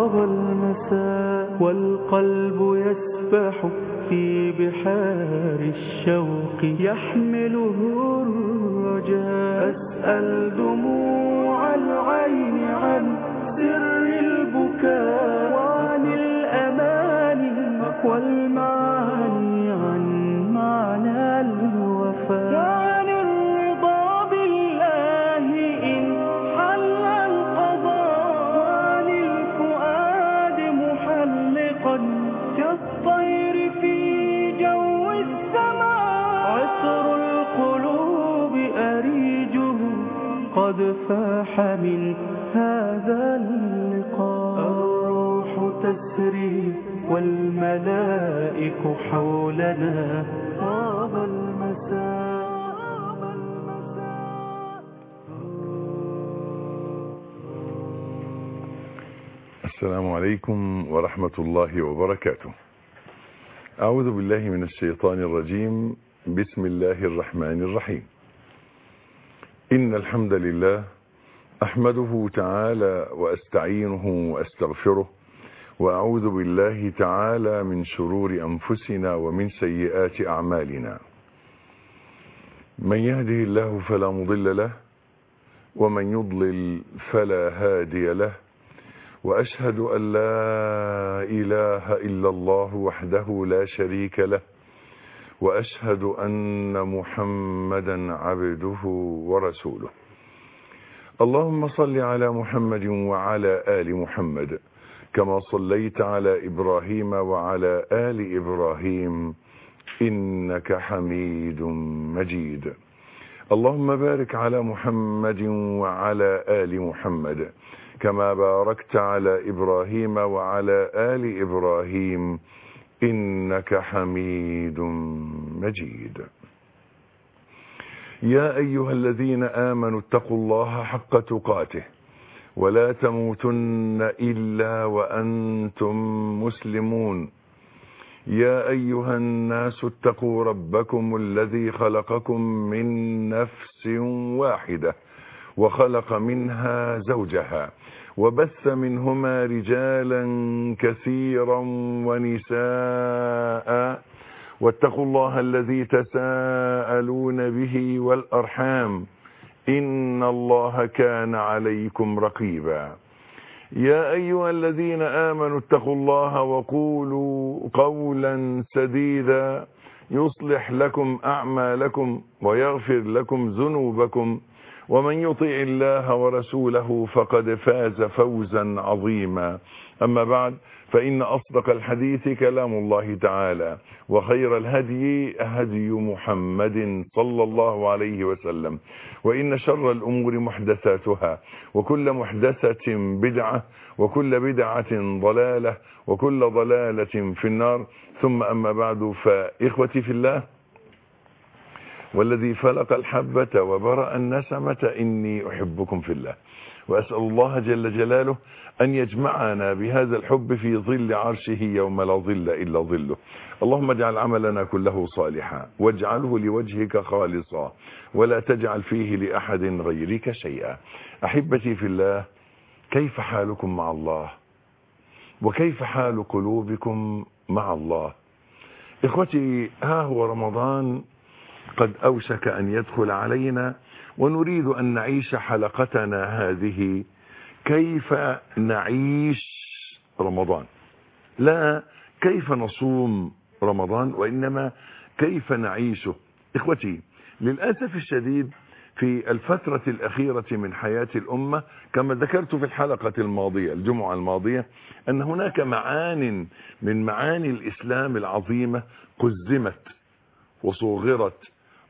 طاب المساء والقلب يسبح في بحار الشوق يحمله الرجاء أسأل دموع العين عن سر البكاء وعن الأماني والمعاني عن معنى الوفاء وعن الرضا بالله إن حل القضاء وعن الفؤاد محلقا كالطير في جو السماء عطر القلوب أريجه قد فاح من هذا اللقاء الروح تسري والملائك حولنا طاب المساء السلام عليكم ورحمة الله وبركاته أعوذ بالله من الشيطان الرجيم بسم الله الرحمن الرحيم إن الحمد لله أحمده تعالى وأستعينه وأستغفره وأعوذ بالله تعالى من شرور أنفسنا ومن سيئات أعمالنا من يهده الله فلا مضل له ومن يضلل فلا هادي له وأشهد أن لا إله إلا الله وحده لا شريك له وأشهد أن محمدا عبده ورسوله اللهم صل على محمد وعلى آل محمد كما صليت على إبراهيم وعلى آل إبراهيم إنك حميد مجيد اللهم بارك على محمد وعلى آل محمد كما باركت على إبراهيم وعلى آل إبراهيم إنك حميد مجيد يا أيها الذين آمنوا اتقوا الله حق تقاته ولا تموتن إلا وأنتم مسلمون يا أيها الناس اتقوا ربكم الذي خلقكم من نفس واحدة وخلق منها زوجها وبث منهما رجالا كثيرا ونساء واتقوا الله الذي تساءلون به والأرحام إن الله كان عليكم رقيبا يا أيها الذين آمنوا اتقوا الله وقولوا قولا سديدا يصلح لكم أعمالكم ويغفر لكم ذنوبكم ومن يطع الله ورسوله فقد فاز فوزا عظيما أما بعد فإن أصدق الحديث كلام الله تعالى وخير الهدي هدي محمد صلى الله عليه وسلم وإن شر الأمور محدثاتها وكل محدثة بدعة وكل بدعة ضلالة وكل ضلالة في النار ثم أما بعد فإخوتي في الله والذي فلق الحبة وبرأ النسمة إني أحبكم في الله وأسأل الله جل جلاله أن يجمعنا بهذا الحب في ظل عرشه يوم لا ظل إلا ظله اللهم اجعل عملنا كله صالحا واجعله لوجهك خالصا ولا تجعل فيه لأحد غيرك شيئا أحبتي في الله كيف حالكم مع الله وكيف حال قلوبكم مع الله إخوتي ها هو رمضان قد أوشك أن يدخل علينا ونريد أن نعيش حلقتنا هذه كيف نعيش رمضان لا كيف نصوم رمضان وإنما كيف نعيشه إخوتي للأسف الشديد في الفترة الأخيرة من حياة الأمة كما ذكرت في الحلقة الماضية الجمعة الماضية أن هناك معان من معاني الإسلام العظيمة قزمت وصغرت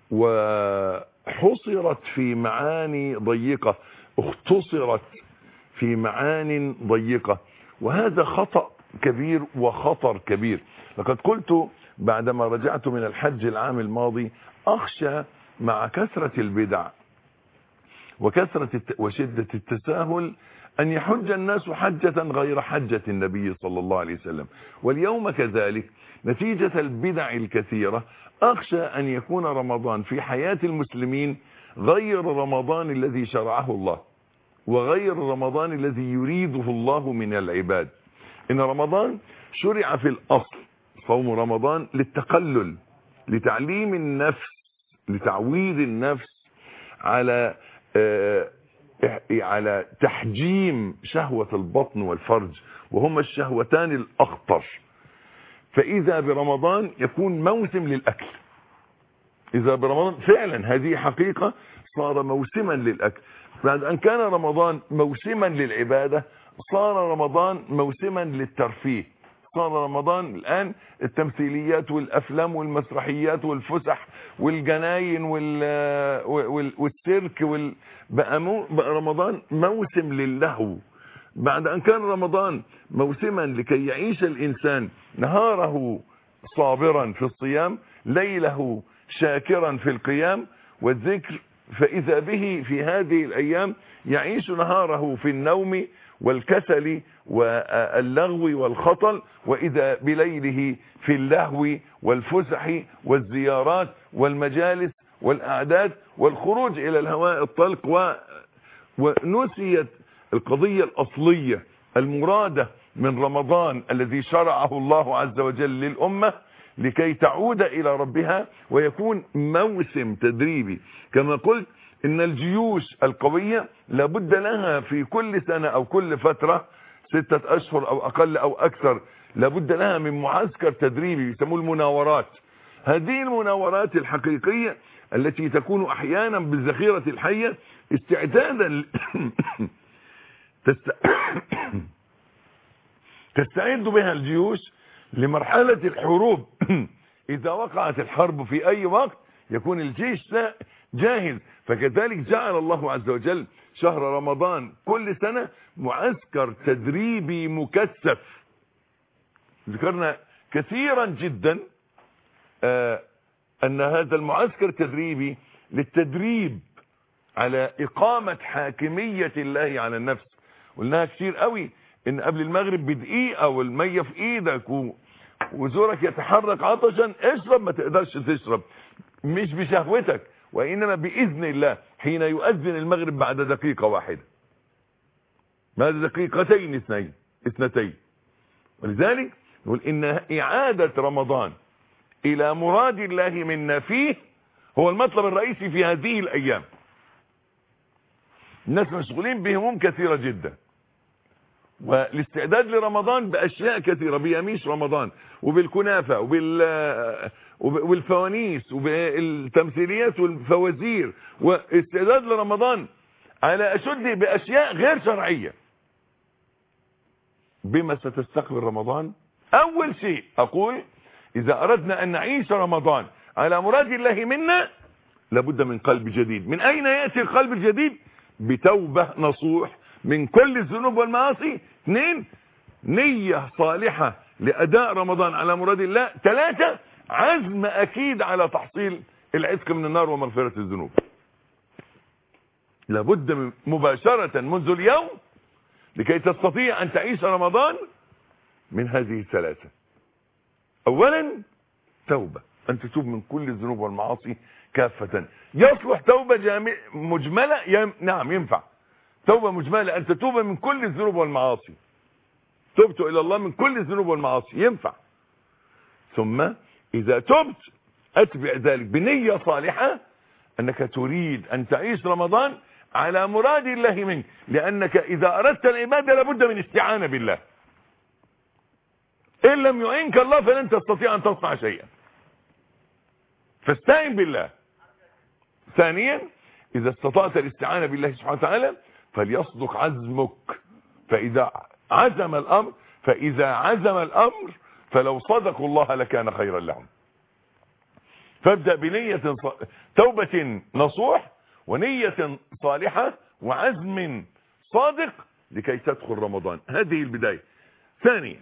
وحصرت في معاني ضيقة اختصرت في معان ضيقة وهذا خطأ كبير وخطر كبير لقد قلت بعدما رجعت من الحج العام الماضي أخشى مع كثرة البدع وكثرة الت... وشدة التساهل أن يحج الناس حجة غير حجة النبي صلى الله عليه وسلم واليوم كذلك نتيجة البدع الكثيرة أخشى أن يكون رمضان في حياة المسلمين غير رمضان الذي شرعه الله وغير رمضان الذي يريده الله من العباد ان رمضان شرع في الاصل صوم رمضان للتقلل لتعليم النفس لتعويد النفس على آه على تحجيم شهوة البطن والفرج وهما الشهوتان الأخطر فإذا برمضان يكون موسم للأكل إذا برمضان فعلا هذه حقيقة صار موسما للأكل بعد أن كان رمضان موسما للعبادة صار رمضان موسما للترفيه صار رمضان الآن التمثيليات والأفلام والمسرحيات والفسح والجناين والسيرك وال... بقى, مو... بقى رمضان موسم للهو بعد أن كان رمضان موسما لكي يعيش الإنسان نهاره صابرا في الصيام ليله شاكرا في القيام والذكر فإذا به في هذه الأيام يعيش نهاره في النوم والكسل واللغو والخطل وإذا بليله في اللهو والفسح والزيارات والمجالس والأعداد والخروج إلى الهواء الطلق و... ونسيت القضية الأصلية المرادة من رمضان الذي شرعه الله عز وجل للأمة لكي تعود إلى ربها ويكون موسم تدريبي كما قلت إن الجيوش القوية لابد لها في كل سنة أو كل فترة ستة أشهر أو أقل أو أكثر لابد لها من معسكر تدريبي يسموه المناورات هذه المناورات الحقيقية التي تكون أحيانا بالذخيرة الحية استعدادا تست... تستعد بها الجيوش لمرحلة الحروب إذا وقعت الحرب في أي وقت يكون الجيش جاهز فكذلك جعل الله عز وجل شهر رمضان كل سنة معسكر تدريبي مكثف ذكرنا كثيرا جدا آه أن هذا المعسكر التدريبي للتدريب على إقامة حاكمية الله على النفس قلناها كتير قوي ان قبل المغرب بدقيقة والمية في ايدك و... وزورك يتحرك عطشا اشرب ما تقدرش تشرب مش بشهوتك وانما باذن الله حين يؤذن المغرب بعد دقيقة واحدة بعد دقيقتين اثنين اثنتين ولذلك نقول ان اعادة رمضان الى مراد الله منا فيه هو المطلب الرئيسي في هذه الايام الناس مشغولين بهموم كثيرة جدا والاستعداد لرمضان باشياء كثيرة بيميش رمضان وبالكنافة وبال والفوانيس وبالتمثيليات والفوازير واستعداد لرمضان على اشد باشياء غير شرعية بما ستستقبل رمضان اول شيء اقول اذا اردنا ان نعيش رمضان على مراد الله منا لابد من قلب جديد من اين يأتي القلب الجديد بتوبة نصوح من كل الذنوب والمعاصي اثنين نية صالحة لأداء رمضان على مراد الله ثلاثة عزم أكيد على تحصيل العتق من النار ومغفرة الذنوب لابد من مباشرة منذ اليوم لكي تستطيع أن تعيش رمضان من هذه الثلاثة أولا توبة أن تتوب من كل الذنوب والمعاصي كافة يصلح توبة جامع مجملة يم... نعم ينفع توبة مجملة أن تتوب من كل الذنوب والمعاصي تبت إلى الله من كل الذنوب والمعاصي ينفع ثم إذا تبت أتبع ذلك بنية صالحة أنك تريد أن تعيش رمضان على مراد الله منك لأنك إذا أردت العبادة لابد من استعانة بالله إن لم يعينك الله فلن تستطيع أن تصنع شيئا فاستعن بالله ثانيا إذا استطعت الاستعانة بالله سبحانه وتعالى فليصدق عزمك فإذا عزم الأمر فإذا عزم الأمر فلو صدقوا الله لكان خيرا لهم فابدأ بنية توبة نصوح ونية صالحة وعزم صادق لكي تدخل رمضان هذه البداية ثانيا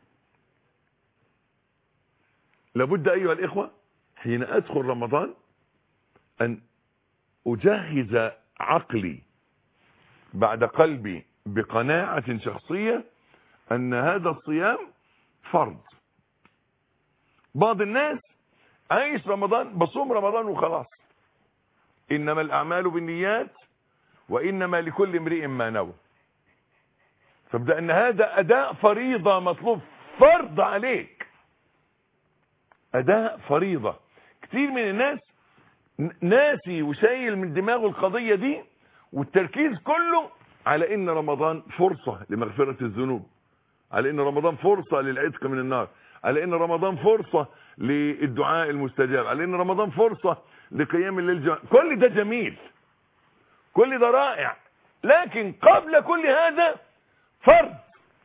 لابد أيها الإخوة حين أدخل رمضان أن أجهز عقلي بعد قلبي بقناعة شخصية أن هذا الصيام فرض بعض الناس عايش رمضان بصوم رمضان وخلاص إنما الأعمال بالنيات وإنما لكل امرئ ما نوى تبدأ ان هذا اداء فريضة مطلوب فرض عليك اداء فريضة كتير من الناس ناسي وشايل من دماغه القضية دي والتركيز كله على ان رمضان فرصة لمغفرة الذنوب على ان رمضان فرصة للعتق من النار على ان رمضان فرصة للدعاء المستجاب على ان رمضان فرصة لقيام الليل جمع. كل ده جميل كل ده رائع لكن قبل كل هذا فرض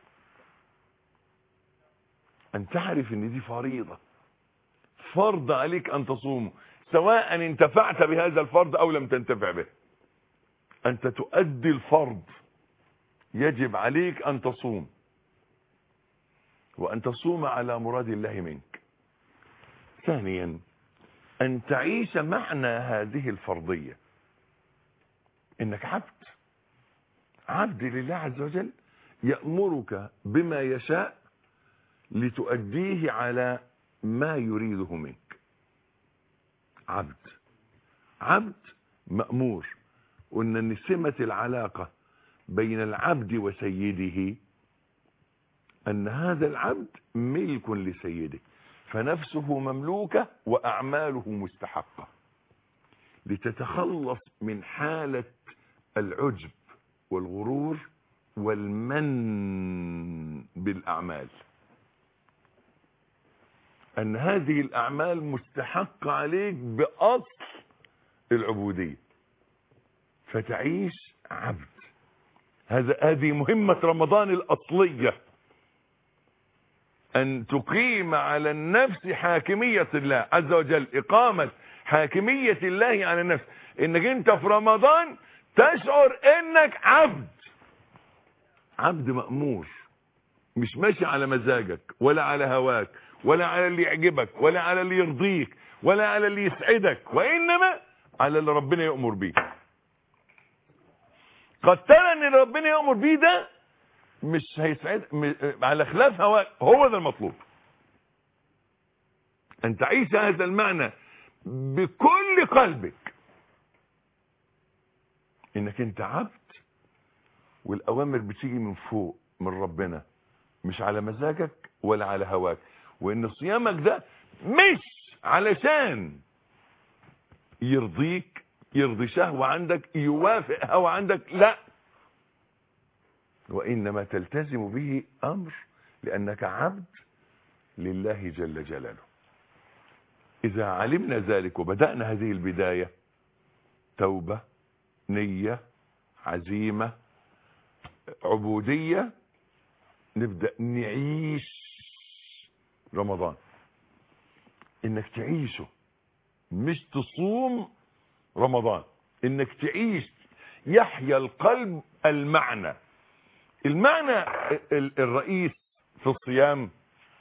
ان تعرف ان دي فريضة فرض عليك ان تصوم سواء انتفعت بهذا الفرض او لم تنتفع به انت تؤدي الفرض يجب عليك ان تصوم وان تصوم على مراد الله منك ثانيا ان تعيش معنى هذه الفرضية انك عبد عبد لله عز وجل يأمرك بما يشاء لتؤديه على ما يريده منك عبد عبد مأمور قلنا ان سمة العلاقة بين العبد وسيده ان هذا العبد ملك لسيده فنفسه مملوكة واعماله مستحقة لتتخلص من حالة العجب والغرور والمن بالاعمال ان هذه الاعمال مستحقة عليك باصل العبودية فتعيش عبد هذا هذه مهمة رمضان الاصلية ان تقيم على النفس حاكمية الله عز وجل اقامة حاكمية الله على النفس انك انت في رمضان تشعر انك عبد عبد مأمور مش ماشي على مزاجك ولا على هواك ولا على اللي يعجبك ولا على اللي يرضيك ولا على اللي يسعدك وإنما على اللي ربنا يأمر بيه قد ترى ان اللي ربنا يأمر بيه ده مش هيسعد م- على خلاف هواك هو ده المطلوب ان تعيش هذا المعنى بكل قلبك انك انت عبد والاوامر بتيجي من فوق من ربنا مش على مزاجك ولا على هواك وان صيامك ده مش علشان يرضيك يرضي شهوة عندك يوافق هوى عندك لا وإنما تلتزم به أمر لأنك عبد لله جل جلاله إذا علمنا ذلك وبدأنا هذه البداية توبة نية عزيمة عبودية نبدأ نعيش رمضان انك تعيشه مش تصوم رمضان انك تعيش يحيا القلب المعنى المعنى ال- الرئيس في الصيام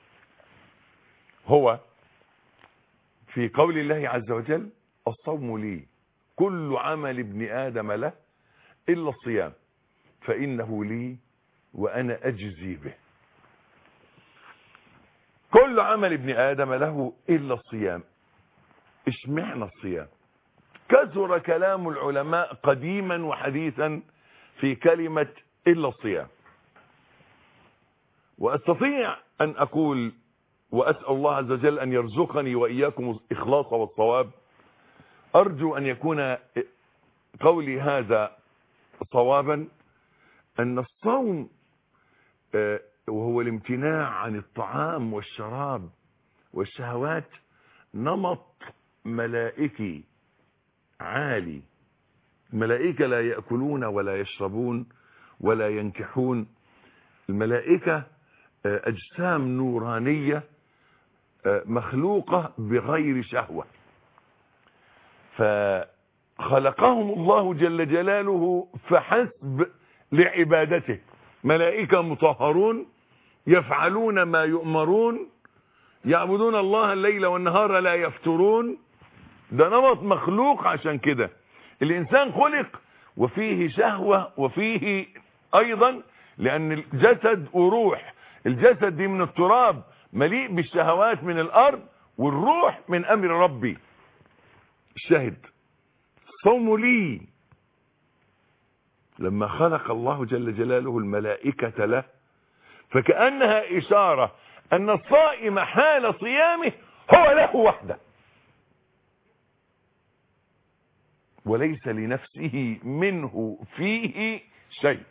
هو في قول الله عز وجل الصوم لي كل عمل ابن آدم له إلا الصيام فإنه لي وأنا أجزي به كل عمل ابن آدم له إلا الصيام اشمعنى الصيام كثر كلام العلماء قديما وحديثا في كلمة إلا الصيام وأستطيع أن أقول وأسأل الله عز وجل أن يرزقني وإياكم الإخلاص والصواب أرجو أن يكون قولي هذا صوابا أن الصوم آه، وهو الامتناع عن الطعام والشراب والشهوات نمط ملائكي عالي الملائكة لا يأكلون ولا يشربون ولا ينكحون الملائكة آه، أجسام نورانية آه، مخلوقة بغير شهوة فخلقهم الله جل جلاله فحسب لعبادته ملائكة مطهرون يفعلون ما يؤمرون يعبدون الله الليل والنهار لا يفترون ده نمط مخلوق عشان كده الإنسان خلق وفيه شهوة وفيه أيضا لأن الجسد وروح الجسد دي من التراب مليء بالشهوات من الأرض والروح من أمر ربي شهد صوم لي لما خلق الله جل جلاله الملائكة له فكأنها إشارة أن الصائم حال صيامه هو له وحده وليس لنفسه منه فيه شيء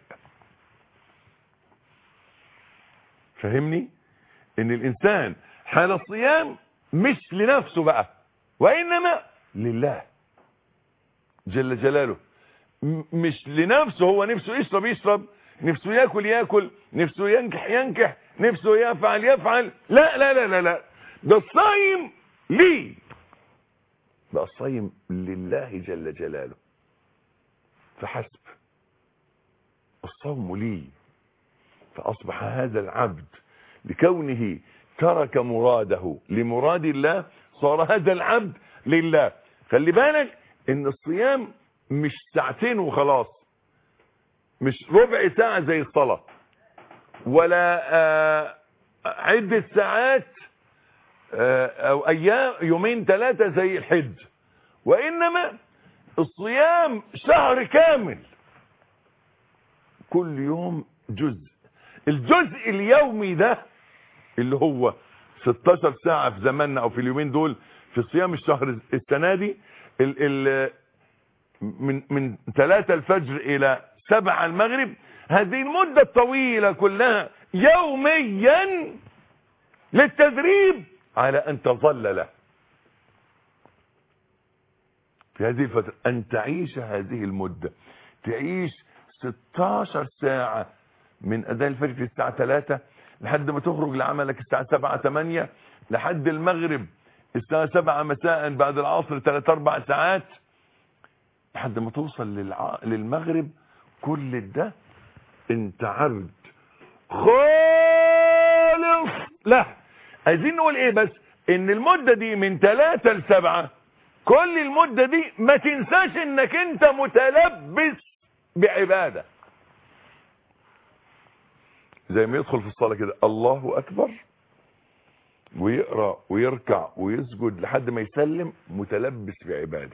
فهمني ان الانسان حال الصيام مش لنفسه بقى وانما لله جل جلاله م- مش لنفسه هو نفسه يشرب يشرب نفسه ياكل ياكل نفسه ينكح ينكح نفسه يفعل يفعل لا لا لا لا لا ده الصايم ليه بقى الصايم لله جل جلاله فحسب الصوم لي فأصبح هذا العبد لكونه ترك مراده لمراد الله صار هذا العبد لله خلي بالك ان الصيام مش ساعتين وخلاص مش ربع ساعة زي الصلاة ولا آه عدة ساعات آه او ايام يومين ثلاثة زي الحج وانما الصيام شهر كامل كل يوم جزء الجزء اليومي ده اللي هو 16 ساعة في زماننا او في اليومين دول في صيام الشهر السنة دي ال ال من من 3 الفجر الى 7 المغرب هذه المدة الطويلة كلها يوميا للتدريب على ان تظل له في هذه الفترة ان تعيش هذه المدة تعيش 16 ساعة من اداء الفجر الساعة 3 لحد ما تخرج لعملك الساعة 7 8 لحد المغرب الساعة 7 مساء بعد العصر 3 4 ساعات لحد ما توصل للع... للمغرب كل ده انت عبد خالص لا عايزين نقول ايه بس ان المدة دي من 3 ل 7 كل المدة دي ما تنساش انك انت متلبس بعبادة زي ما يدخل في الصلاة كده الله اكبر ويقرأ ويركع ويسجد لحد ما يسلم متلبس بعبادة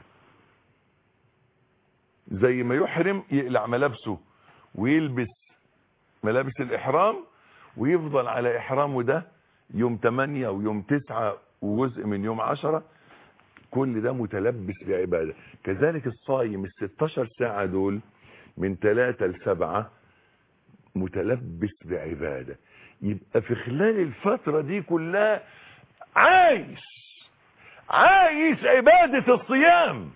زي ما يحرم يقلع ملابسه ويلبس ملابس الإحرام ويفضل على إحرامه ده يوم 8 ويوم 9 وجزء من يوم 10 كل ده متلبس بعبادة كذلك الصايم ال 16 ساعة دول من 3 ل 7 متلبس بعبادة يبقى في خلال الفترة دي كلها عايش عايش عبادة الصيام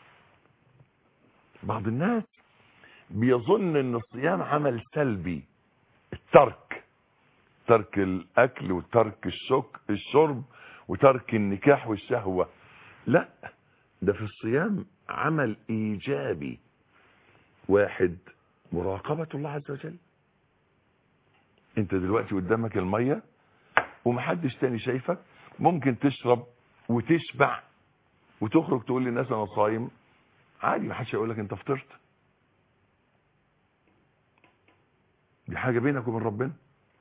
بعض الناس بيظن ان الصيام عمل سلبي الترك ترك الاكل وترك الشك الشرب وترك النكاح والشهوة لا ده في الصيام عمل ايجابي واحد مراقبة الله عز وجل انت دلوقتي قدامك المية ومحدش تاني شايفك ممكن تشرب وتشبع وتخرج تقول للناس انا صايم عادي محدش يقول لك انت فطرت دي حاجة بينك وبين ربنا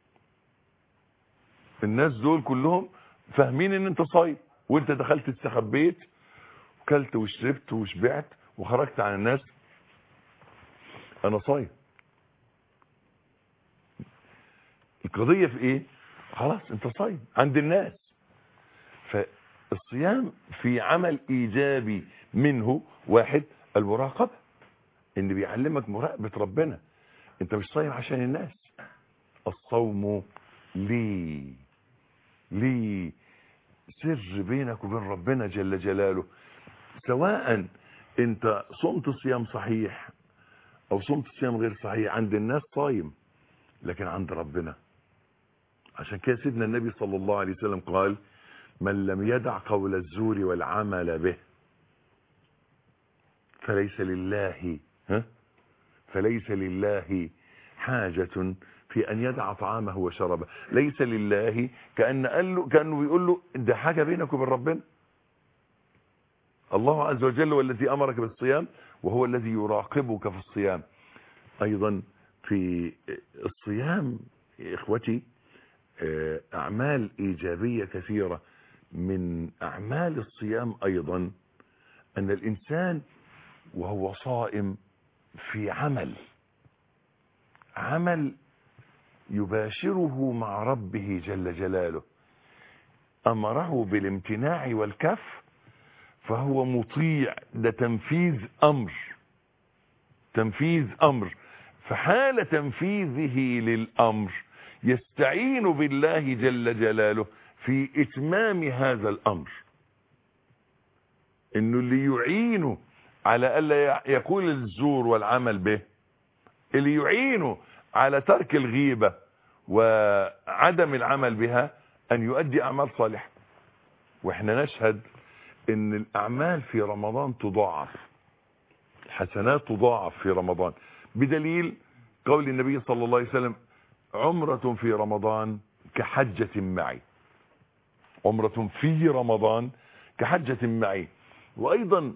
الناس دول كلهم فاهمين ان انت صايم وانت دخلت استخبيت وكلت وشربت وشبعت وخرجت عن الناس انا صايم القضية في ايه خلاص انت صايم عند الناس فالصيام في عمل ايجابي منه واحد المراقبة ان بيعلمك مراقبة ربنا انت مش صايم عشان الناس الصوم لي لي سر بينك وبين ربنا جل جلاله سواء انت صمت صيام صحيح او صمت صيام غير صحيح عند الناس صايم لكن عند ربنا عشان كده سيدنا النبي صلى الله عليه وسلم قال من لم يدع قول الزور والعمل به فليس لله ها فليس لله حاجة في أن يدع طعامه وشربه ليس لله كأن قال له كأنه بيقول له ده حاجة بينك وبين ربنا الله عز وجل هو الذي أمرك بالصيام وهو الذي يراقبك في الصيام أيضا في الصيام إخوتي أعمال إيجابية كثيرة من أعمال الصيام أيضا أن الإنسان وهو صائم في عمل عمل يباشره مع ربه جل جلاله امره بالامتناع والكف فهو مطيع ده تنفيذ امر تنفيذ امر فحال تنفيذه للامر يستعين بالله جل جلاله في اتمام هذا الامر انه اللي يعينه على الا يقول الزور والعمل به اللي يعينه على ترك الغيبة وعدم العمل بها ان يؤدي اعمال صالحة واحنا نشهد ان الاعمال في رمضان تضاعف الحسنات تضاعف في رمضان بدليل قول النبي صلى الله عليه وسلم عمرة في رمضان كحجة معي عمرة في رمضان كحجة معي وايضا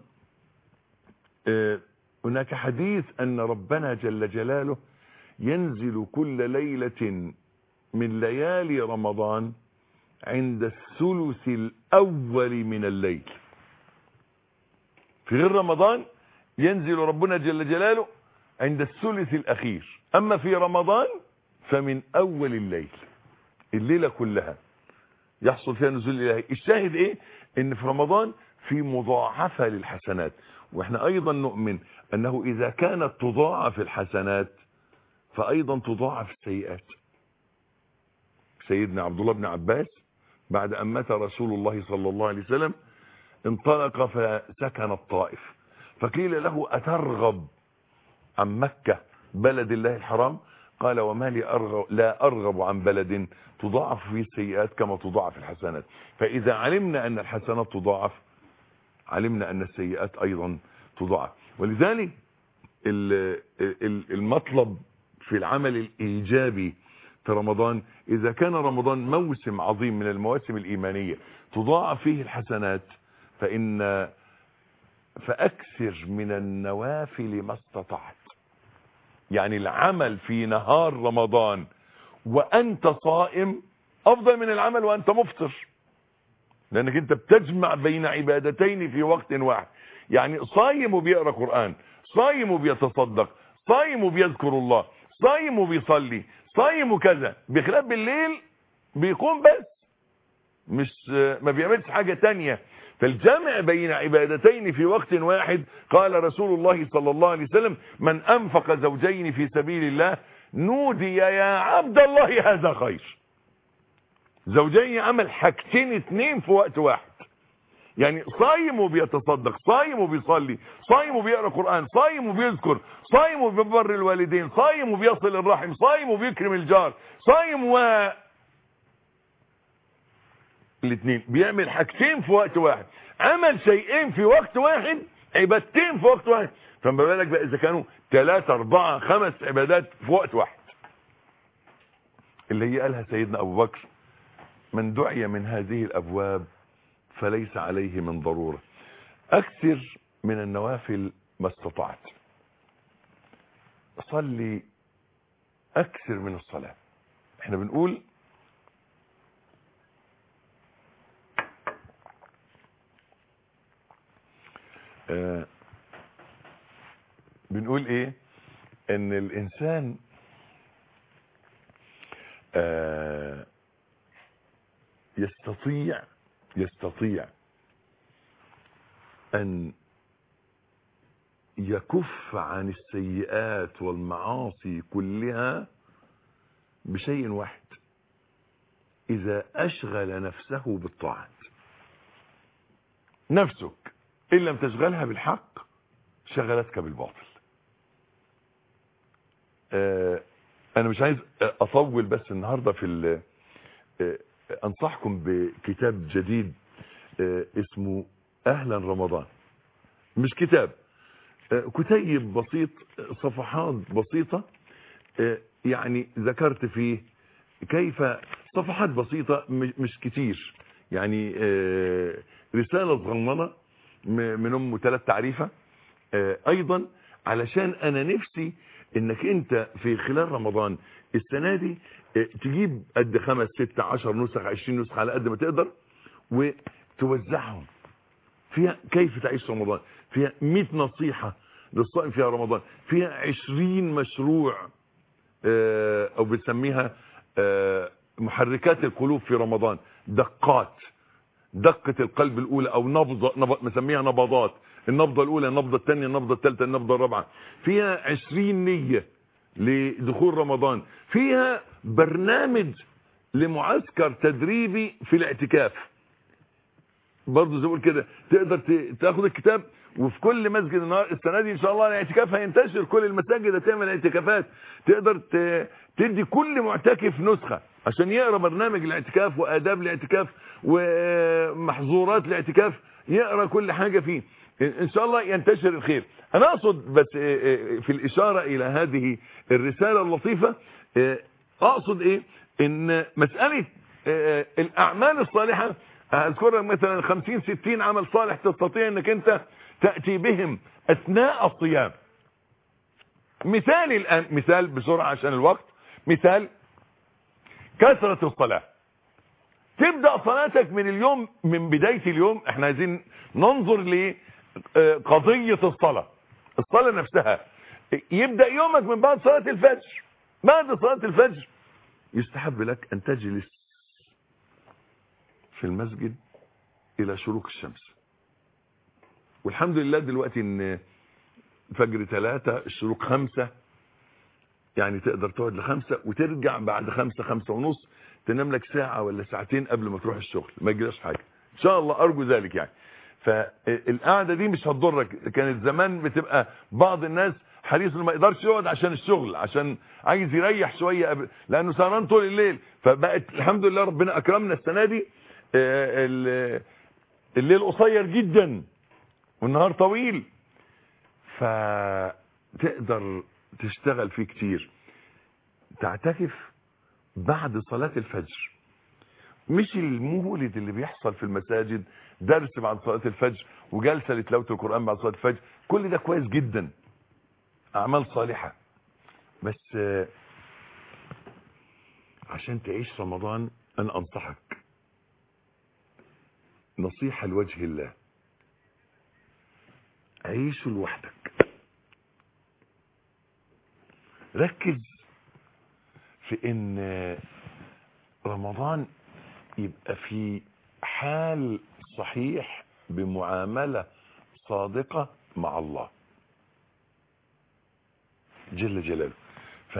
هناك حديث ان ربنا جل جلاله ينزل كل ليلة من ليالي رمضان عند الثلث الاول من الليل في غير رمضان ينزل ربنا جل جلاله عند الثلث الاخير اما في رمضان فمن اول الليل الليلة كلها يحصل فيها نزول الهي الشاهد ايه ان في رمضان في مضاعفة للحسنات واحنا ايضا نؤمن انه اذا كانت تضاعف الحسنات فايضا تضاعف السيئات سيدنا عبد الله بن عباس بعد ان مات رسول الله صلى الله عليه وسلم انطلق فسكن الطائف فقيل له اترغب عن مكة بلد الله الحرام قال وما لي أرغب لا أرغب عن بلد تضاعف فيه السيئات كما تضاعف الحسنات فإذا علمنا أن الحسنات تضاعف علمنا أن السيئات أيضا تضاعف ولذلك المطلب في العمل الإيجابي في رمضان إذا كان رمضان موسم عظيم من المواسم الإيمانية تضاعف فيه الحسنات فإن فأكثر من النوافل ما استطعت يعني العمل في نهار رمضان وأنت صائم أفضل من العمل وأنت مفطر لأنك أنت بتجمع بين عبادتين في وقت واحد يعني صايم وبيقرأ قرآن صايم وبيتصدق صايم وبيذكر الله صايم وبيصلي صايم وكذا بخلاف بالليل بيقوم بس مش ما بيعملش حاجة تانية فالجمع بين عبادتين في وقت واحد قال رسول الله صلى الله عليه وسلم من أنفق زوجين في سبيل الله نودي يا عبد الله هذا خير زوجين عمل حاجتين اتنين في وقت واحد يعني صايم وبيتصدق صايم وبيصلي صايم وبيقرا قران صايم وبيذكر صايم وبيبر الوالدين صايم وبيصل الرحم صايم وبيكرم الجار صايم و الاثنين بيعمل حاجتين في وقت واحد عمل شيئين في وقت واحد عبادتين في وقت واحد فما بالك بقى اذا كانوا ثلاثة اربعة خمس عبادات في وقت واحد اللي هي قالها سيدنا ابو بكر من دعي من هذه الابواب فليس عليه من ضرورة اكثر من النوافل ما استطعت صلي اكثر من الصلاة احنا بنقول آه بنقول ايه ان الانسان آه يستطيع يستطيع ان يكف عن السيئات والمعاصي كلها بشيء واحد اذا اشغل نفسه بالطاعات نفسك ان لم تشغلها بالحق شغلتك بالباطل آه انا مش عايز اطول بس النهاردة في آه انصحكم بكتاب جديد آه اسمه اهلا رمضان مش كتاب كتيب بسيط صفحات بسيطة يعني ذكرت فيه كيف صفحات بسيطة مش كتير يعني رسالة صغننة من ام ثلاث تعريفة ايضا علشان انا نفسي انك انت في خلال رمضان السنة دي تجيب قد خمس ست عشر نسخ عشرين نسخة على قد ما تقدر وتوزعهم فيها كيف تعيش رمضان فيها 100 نصيحة للصائم فيها رمضان فيها 20 مشروع آه، او بنسميها آه، محركات القلوب في رمضان دقات دقة القلب الأولى أو نبضة نبض مسميها نبضات النبضة الأولى النبضة الثانية النبضة الثالثة النبضة الرابعة فيها عشرين نية لدخول رمضان فيها برنامج لمعسكر تدريبي في الاعتكاف برضه زي ما بقول كده تقدر ت- تاخد الكتاب وفي كل مسجد النهار السنه دي ان شاء الله الاعتكاف هينتشر كل المساجد هتعمل اعتكافات تقدر ت- تدي كل معتكف نسخه عشان يقرا برنامج الاعتكاف واداب الاعتكاف ومحظورات الاعتكاف يقرا كل حاجه فيه ان شاء الله ينتشر الخير انا اقصد بس في الاشاره الى هذه الرساله اللطيفه اقصد ايه ان مساله الاعمال الصالحه اذكر لك مثلا 50 60 عمل صالح تستطيع انك انت تاتي بهم اثناء الصيام مثال الان مثال بسرعه عشان الوقت مثال كثره الصلاه تبدا صلاتك من اليوم من بدايه اليوم احنا عايزين ننظر لقضيه الصلاه الصلاه نفسها يبدا يومك من بعد صلاه الفجر بعد صلاه الفجر يستحب لك ان تجلس في المسجد الى شروق الشمس والحمد لله دلوقتي ان فجر ثلاثة الشروق خمسة يعني تقدر تقعد لخمسة وترجع بعد خمسة خمسة ونص تنام لك ساعة ولا ساعتين قبل ما تروح الشغل ما يجيلاش حاجة ان شاء الله ارجو ذلك يعني فالقعدة دي مش هتضرك كانت زمان بتبقى بعض الناس حريص انه ما يقدرش يقعد عشان الشغل عشان عايز يريح شوية قبل لانه سهران طول الليل فبقت الحمد لله ربنا اكرمنا السنة دي الليل قصير جدا والنهار طويل فتقدر تشتغل فيه كتير تعتكف بعد صلاة الفجر مش المولد اللي بيحصل في المساجد درس بعد صلاة الفجر وجلسة لتلاوة القرآن بعد صلاة الفجر كل ده كويس جدا أعمال صالحة بس عشان تعيش رمضان أنا أنصحك نصيحة لوجه الله عيش لوحدك ركز في ان رمضان يبقى في حال صحيح بمعاملة صادقة مع الله جل جلاله ف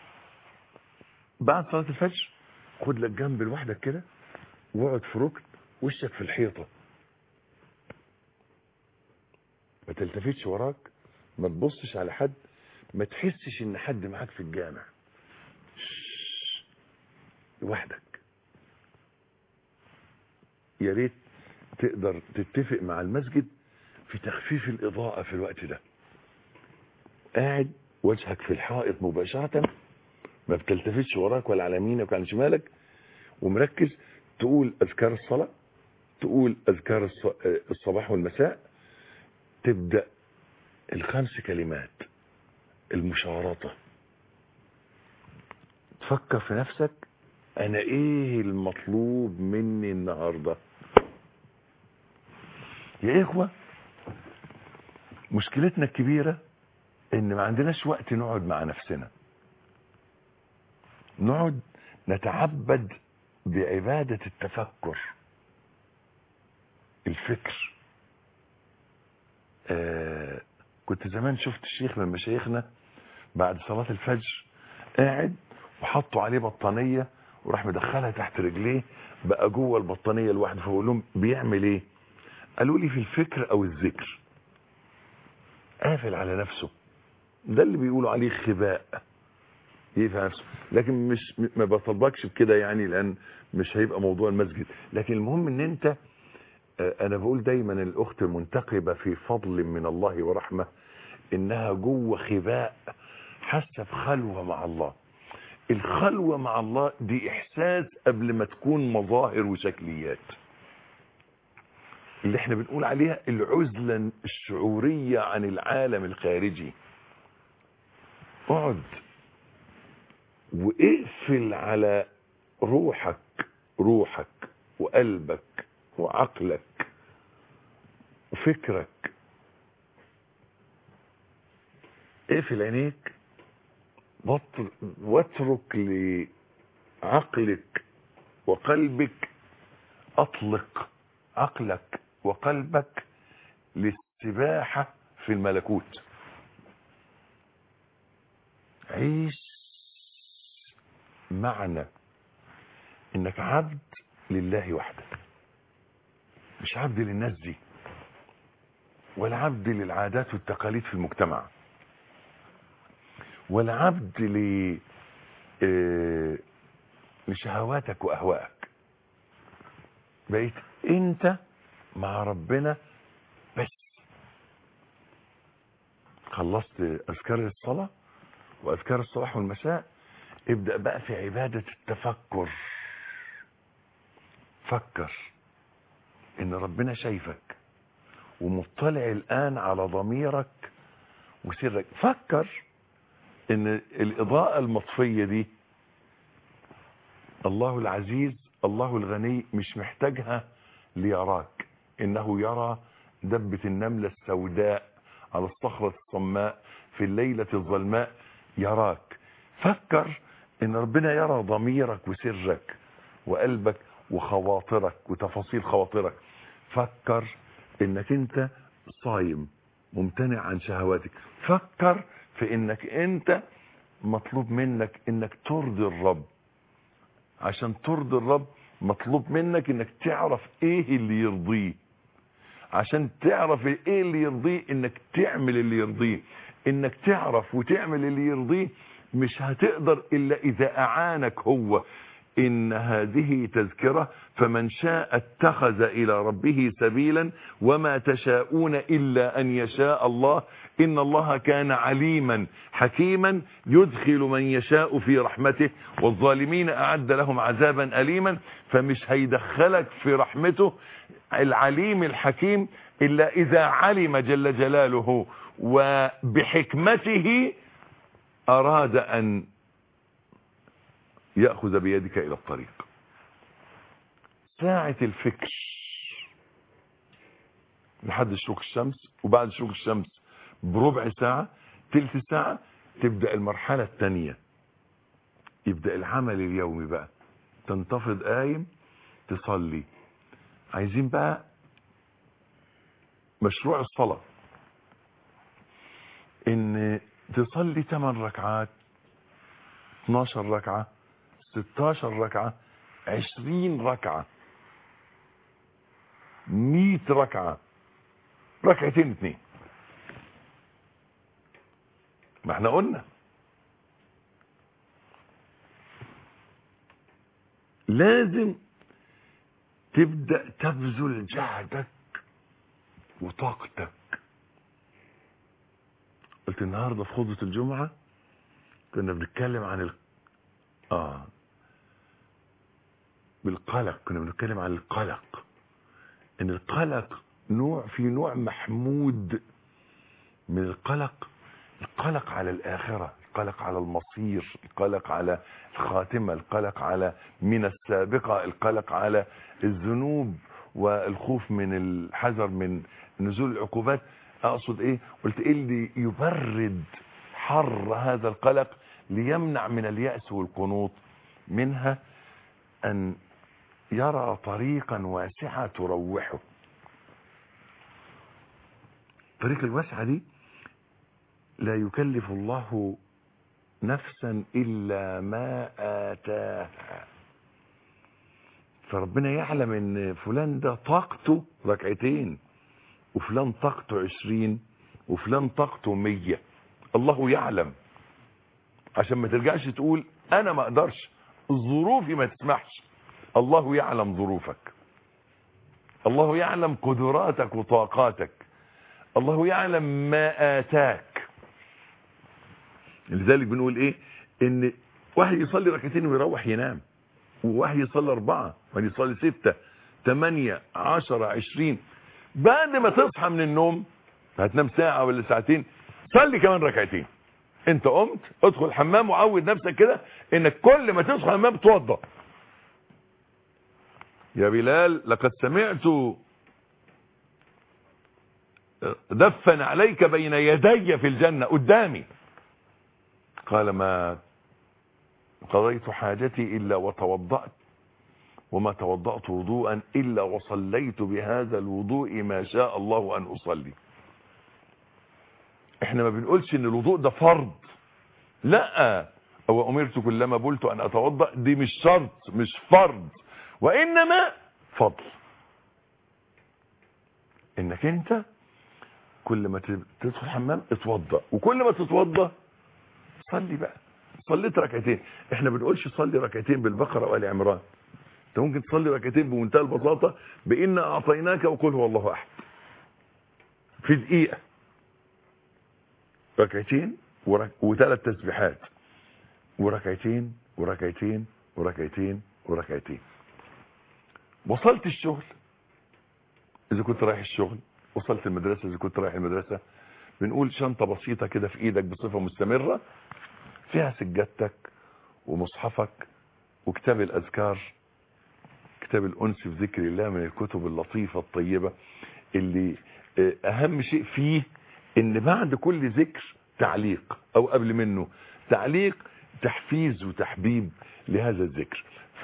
بعد صلاة الفجر خد لك جنب لوحدك كده واقعد في ركن وشك في الحيطة ما تلتفتش وراك ما تبصش على حد ما تحسش ان حد معاك في الجامع لوحدك يا ريت تقدر تتفق مع المسجد في تخفيف الإضاءة في الوقت ده قاعد وجهك في الحائط مباشرة ما بتلتفتش وراك ولا على يمينك ولا على شمالك ومركز تقول أذكار الصلاة تقول أذكار الصباح والمساء تبدأ الخمس كلمات المشارطة تفكر في نفسك أنا إيه المطلوب مني النهاردة يا إخوة مشكلتنا الكبيرة إن ما عندناش وقت نقعد مع نفسنا نقعد نتعبد بعبادة التفكر الفكر آه كنت زمان شفت الشيخ من مشايخنا بعد صلاة الفجر قاعد وحطوا عليه بطانية وراح مدخلها تحت رجليه بقى جوه البطانية لوحده فبقول لهم بيعمل ايه قالوا لي في الفكر او الذكر قافل على نفسه ده اللي بيقولوا عليه خباء يقفل نفسه لكن مش ما بطلبكش بكده يعني لان مش هيبقى موضوع المسجد لكن المهم ان انت انا بقول دايما الاخت المنتقبة في فضل من الله ورحمة انها جوه خباء حاسه بخلوة مع الله الخلوة مع الله دي احساس قبل ما تكون مظاهر وشكليات اللي احنا بنقول عليها العزلة الشعورية عن العالم الخارجي اقعد واقفل على روحك روحك وقلبك وعقلك وفكرك اقفل عينيك واتر- واترك لعقلك وقلبك اطلق عقلك وقلبك للسباحة في الملكوت عيش معنى انك عبد لله وحده مش عبد للناس دي ولا عبد للعادات والتقاليد في المجتمع ولا عبد ل آه، لشهواتك واهوائك بقيت انت مع ربنا بس خلصت اذكار الصلاه واذكار الصباح والمساء ابدا بقى في عباده التفكر فكر ان ربنا شايفك ومطلع الان على ضميرك وسرك فكر ان الاضاءة المطفية دي الله العزيز الله الغني مش محتاجها ليراك انه يرى دبة النملة السوداء على الصخرة الصماء في الليلة الظلماء يراك فكر ان ربنا يرى ضميرك وسرك وقلبك وخواطرك وتفاصيل خواطرك فكر انك انت صايم ممتنع عن شهواتك فكر في انك انت مطلوب منك انك ترضي الرب عشان ترضي الرب مطلوب منك انك تعرف ايه اللي يرضيه عشان تعرف ايه اللي يرضيه انك تعمل اللي يرضيه انك تعرف وتعمل اللي يرضيه مش هتقدر الا اذا اعانك هو ان هذه تذكرة فمن شاء اتخذ الى ربه سبيلا وما تشاءون الا ان يشاء الله ان الله كان عليما حكيما يدخل من يشاء في رحمته والظالمين اعد لهم عذابا اليما فمش هيدخلك في رحمته العليم الحكيم الا اذا علم جل جلاله وبحكمته اراد ان يأخذ بيدك إلى الطريق ساعة الفكر لحد شروق الشمس وبعد شروق الشمس بربع ساعة تلت ساعة تبدأ المرحلة الثانية يبدأ العمل اليومي بقى تنتفض قايم تصلي عايزين بقى مشروع الصلاة ان تصلي 8 ركعات 12 ركعة 16 ركعة 20 ركعة 100 ركعة ركعتين اتنين ما احنا قلنا لازم تبدأ تبذل جهدك وطاقتك قلت النهاردة في خطبة الجمعة كنا بنتكلم عن ال... اه بالقلق كنا بنتكلم عن القلق ان القلق نوع في نوع محمود من القلق القلق على الآخرة القلق على المصير القلق على الخاتمة القلق على من السابقة القلق على الذنوب والخوف من الحذر من نزول العقوبات اقصد ايه قلت ايه اللي يبرد حر هذا القلق ليمنع من اليأس والقنوط منها ان يرى طريقا واسعة تروحه الطريق الواسعة دي لا يكلف الله نفسا إلا ما آتاها فربنا يعلم ان فلان ده طاقته ركعتين وفلان طاقته عشرين وفلان طاقته مية الله يعلم عشان ما ترجعش تقول انا ما اقدرش ظروفي ما تسمحش الله يعلم ظروفك الله يعلم قدراتك وطاقاتك الله يعلم ما آتاك لذلك بنقول ايه ان واحد يصلي ركعتين ويروح ينام وواحد يصلي اربعة واحد يصلي ستة تمانية عشرة عشرين بعد ما تصحى من النوم هتنام ساعة ولا ساعتين صلي كمان ركعتين انت قمت ادخل الحمام وعود نفسك كده انك كل ما تصحى الحمام توضى يا بلال لقد سمعت دفن عليك بين يدي في الجنة قدامي قال ما قضيت حاجتي إلا وتوضأت وما توضأت وضوءا إلا وصليت بهذا الوضوء ما شاء الله أن أصلي احنا ما بنقولش ان الوضوء ده فرض لا هو أمرت كلما قلت أن أتوضأ دي مش شرط مش فرض وإنما فضل انك انت كل ما تدخل الحمام اتوضا وكل ما تتوضا صلي بقى صليت ركعتين احنا بنقولش صلي ركعتين بالبقره وال عمران انت ممكن تصلي ركعتين بمنتهى البساطه بان اعطيناك وقل هو الله احد في دقيقه ركعتين ورك... وثلاث تسبيحات وركعتين وركعتين وركعتين وركعتين وصلت الشغل اذا كنت رايح الشغل وصلت المدرسة اذا كنت رايح المدرسة بنقول شنطة بسيطة كده في ايدك بصفة مستمرة فيها سجادتك ومصحفك وكتاب الاذكار كتاب الانس في ذكر الله من الكتب اللطيفة الطيبة اللي اهم شيء فيه ان بعد كل ذكر تعليق او قبل منه تعليق تحفيز وتحبيب لهذا الذكر ف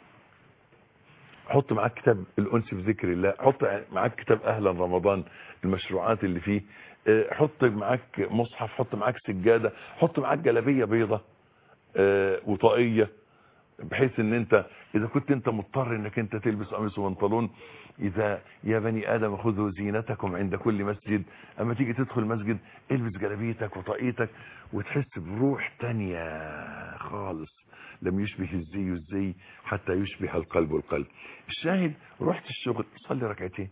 حط معاك كتاب الانس في ذكر الله حط معاك كتاب اهلا رمضان المشروعات اللي فيه حط معاك مصحف حط معاك سجادة حط معاك جلابية بيضة وطاقية بحيث ان انت اذا كنت انت مضطر انك انت تلبس قميص وبنطلون اذا يا بني ادم خذوا زينتكم عند كل مسجد اما تيجي تدخل مسجد البس جلابيتك وطاقيتك وتحس بروح تانية خالص لم يشبه الزي الزي حتى يشبه القلب القلب الشاهد رحت الشغل صلي ركعتين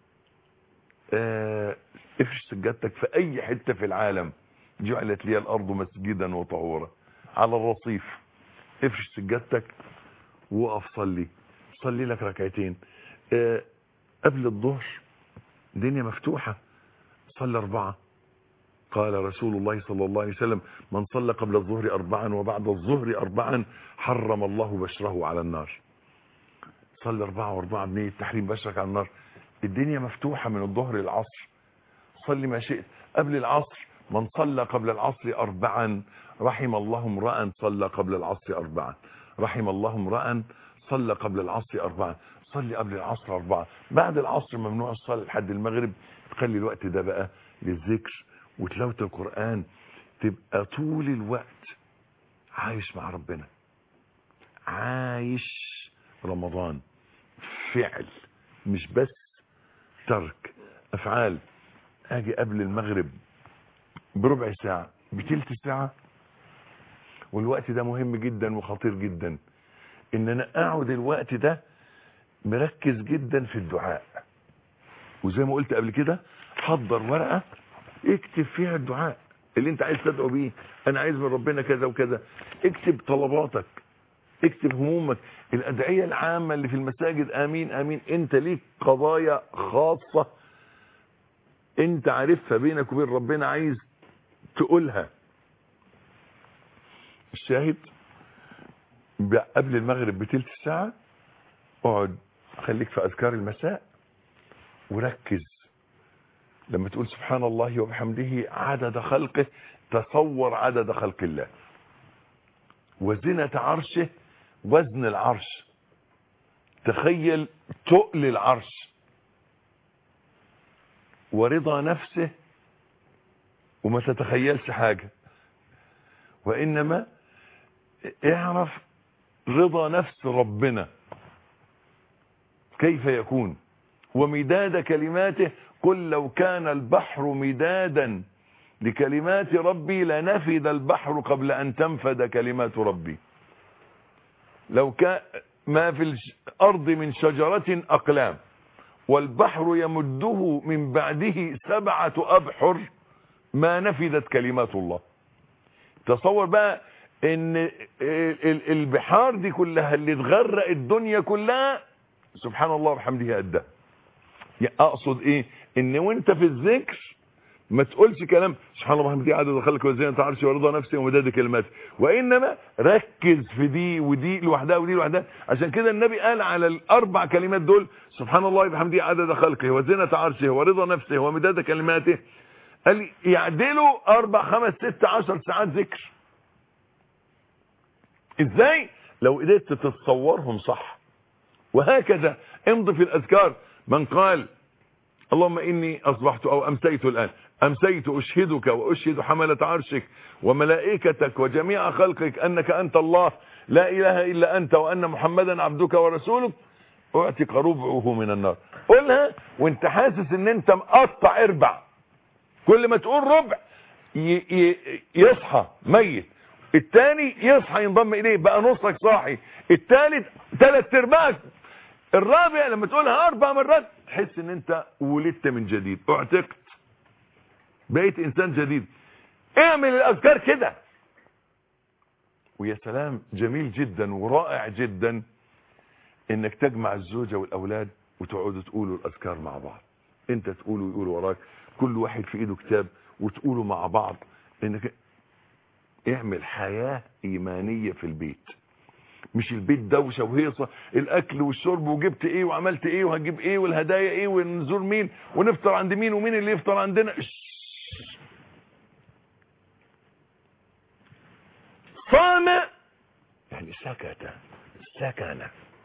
اه افرش سجادتك في اي حتة في العالم جعلت لي الارض مسجدا وطهورا على الرصيف افرش سجادتك وقف صلي صلي لك ركعتين اه قبل الظهر دنيا مفتوحة صلي اربعة قال رسول الله صلى الله عليه وسلم من صلى قبل الظهر أربعا وبعد الظهر أربعا حرم الله بشره على النار صلى أربعة وأربعة بنية تحريم بشرك على النار الدنيا مفتوحة من الظهر للعصر صلي ما شئت قبل العصر من صلى قبل العصر أربعا رحم الله امرأ صلى قبل العصر أربعا رحم الله امرأ صلى قبل العصر أربعا صلي قبل العصر أربعة بعد العصر ممنوع الصلاة لحد المغرب خلي الوقت ده بقى للذكر وتلاوة القرآن تبقى طول الوقت عايش مع ربنا عايش رمضان فعل مش بس ترك افعال اجي قبل المغرب بربع ساعة بتلت ساعة والوقت ده مهم جدا وخطير جدا ان انا اقعد الوقت ده مركز جدا في الدعاء وزي ما قلت قبل كده حضر ورقة اكتب فيها الدعاء اللي انت عايز تدعو بيه انا عايز من ربنا كذا وكذا اكتب طلباتك اكتب همومك الادعية العامة اللي في المساجد امين امين انت ليك قضايا خاصة انت عارفها بينك وبين ربنا عايز تقولها الشاهد قبل المغرب بتلت ساعة اقعد خليك في اذكار المساء وركز لما تقول سبحان الله وبحمده عدد خلقه تصور عدد خلق الله وزنة عرشه وزن العرش تخيل تقل العرش ورضا نفسه وما تتخيلش حاجة وإنما اعرف رضا نفس ربنا كيف يكون ومداد كلماته قل لو كان البحر مدادا لكلمات ربي لنفد البحر قبل أن تنفد كلمات ربي لو كان ما في الأرض من شجرة أقلام والبحر يمده من بعده سبعة أبحر ما نفدت كلمات الله تصور بقى ان البحار دي كلها اللي تغرق الدنيا كلها سبحان الله وبحمده قدها اقصد ايه ان وانت في الذكر ما تقولش كلام سبحان الله وبحمده عدد خلق وزينة عرشي ورضا نفسي ومداد كلماتي وانما ركز في دي ودي لوحدها ودي لوحدها عشان كده النبي قال على الاربع كلمات دول سبحان الله وبحمده عدد خلقه وزينة عرشه ورضا نفسه ومداد كلماته قال يعدلوا اربع خمس ست عشر ساعات ذكر ازاي لو قدرت تتصورهم صح وهكذا امضي في الاذكار من قال اللهم اني اصبحت او امسيت الان امسيت اشهدك واشهد حملة عرشك وملائكتك وجميع خلقك انك انت الله لا اله الا انت وان محمدا عبدك ورسولك اعتق ربعه من النار قولها وانت حاسس ان انت مقطع اربع كل ما تقول ربع ي- ي- يصحى ميت التاني يصحى ينضم اليه بقى نصك صاحي التالت تلات ارباعك الرابع لما تقولها اربع مرات تحس ان انت ولدت من جديد اعتقت بقيت انسان جديد اعمل الاذكار كده ويا سلام جميل جدا ورائع جدا انك تجمع الزوجة والاولاد وتقعدوا تقولوا الاذكار مع بعض انت تقول ويقول وراك كل واحد في ايده كتاب وتقولوا مع بعض انك اعمل حياة ايمانية في البيت مش البيت دوشة وهيصة الاكل والشرب وجبت ايه وعملت ايه وهجيب ايه والهدايا ايه ونزور مين ونفطر عند مين ومين اللي يفطر عندنا صام يعني سكت سكن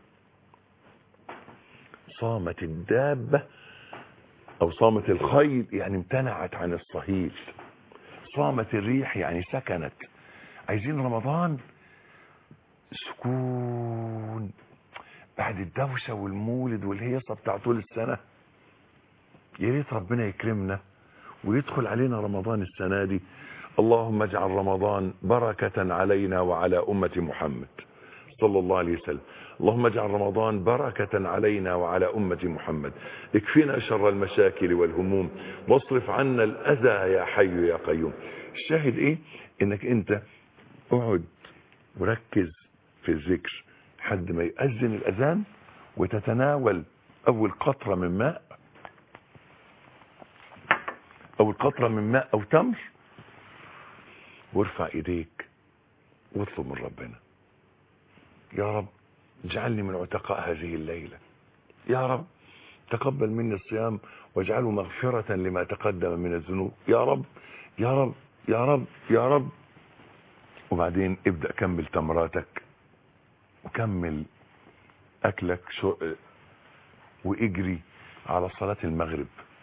صامت الدابة او صامت الخيل يعني امتنعت عن الصهيل صامت الريح يعني سكنت عايزين رمضان سكون بعد الدوشة والمولد والهيصة بتاع طول السنة يا ريت ربنا يكرمنا ويدخل علينا رمضان السنة دي اللهم اجعل رمضان بركة علينا وعلى أمة محمد صلى الله عليه وسلم اللهم اجعل رمضان بركة علينا وعلى أمة محمد اكفنا شر المشاكل والهموم واصرف عنا الأذى يا حي يا قيوم الشاهد ايه انك انت اقعد وركز في الذكر حد ما يأذن الأذان وتتناول أول قطرة من ماء أول قطرة من ماء أو تمر وارفع ايديك واطلب من ربنا يا رب اجعلني من عتقاء هذه الليلة يا رب تقبل مني الصيام واجعله مغفرة لما تقدم من الذنوب يا رب يا رب يا رب يا رب وبعدين ابدأ كمل تمراتك وكمل اكلك شو واجري على صلاة المغرب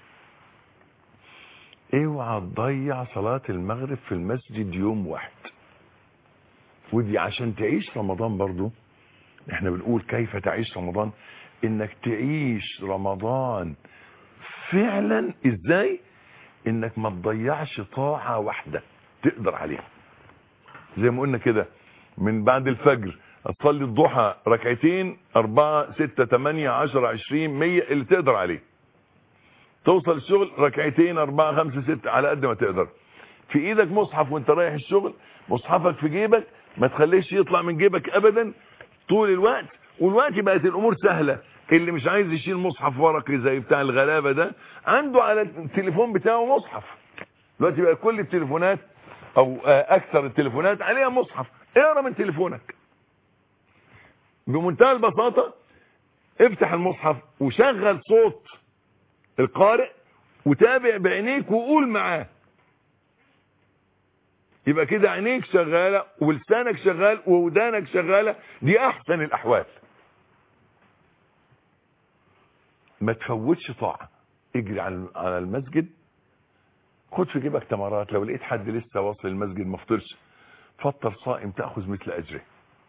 اوعى تضيع صلاة المغرب في المسجد يوم واحد ودي عشان تعيش رمضان برضو احنا بنقول كيف تعيش رمضان انك تعيش رمضان فعلا ازاي انك ما تضيعش طاعة واحدة تقدر عليها زي ما قلنا كده من بعد الفجر تصلي الضحى ركعتين أربعة ستة تمانية عشرة عشرين مية اللي تقدر عليه توصل الشغل ركعتين أربعة خمسة ستة على قد ما تقدر في ايدك مصحف وانت رايح الشغل مصحفك في جيبك ما تخليش يطلع من جيبك ابدا طول الوقت والوقت بقت الامور سهلة اللي مش عايز يشيل مصحف ورقي زي بتاع الغلابة ده عنده على التليفون بتاعه مصحف دلوقتي بقى كل التليفونات او اكثر التليفونات عليها مصحف اقرا من تليفونك بمنتهى البساطة افتح المصحف وشغل صوت القارئ وتابع بعينيك وقول معاه يبقى كده عينيك شغالة ولسانك شغال وودانك شغالة دي احسن الاحوال ما تفوتش طاعة اجري على المسجد خد في جيبك تمرات لو لقيت حد لسه واصل المسجد ما فطرش فطر صائم تأخذ مثل اجره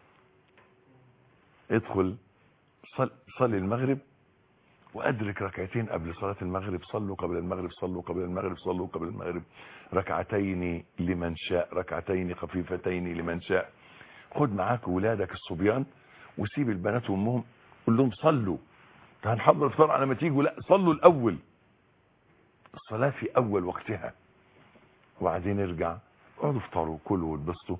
ادخل صل, صلي المغرب وادرك ركعتين قبل صلاة المغرب صلوا قبل المغرب صلوا قبل المغرب صلوا قبل المغرب ركعتين لمن شاء ركعتين خفيفتين لمن شاء خد معاك ولادك الصبيان وسيب البنات وامهم قول لهم صلوا هنحضر الفطار على ما تيجوا لا صلوا الاول الصلاة في اول وقتها وبعدين ارجع اقعدوا افطروا كلوا واتبسطوا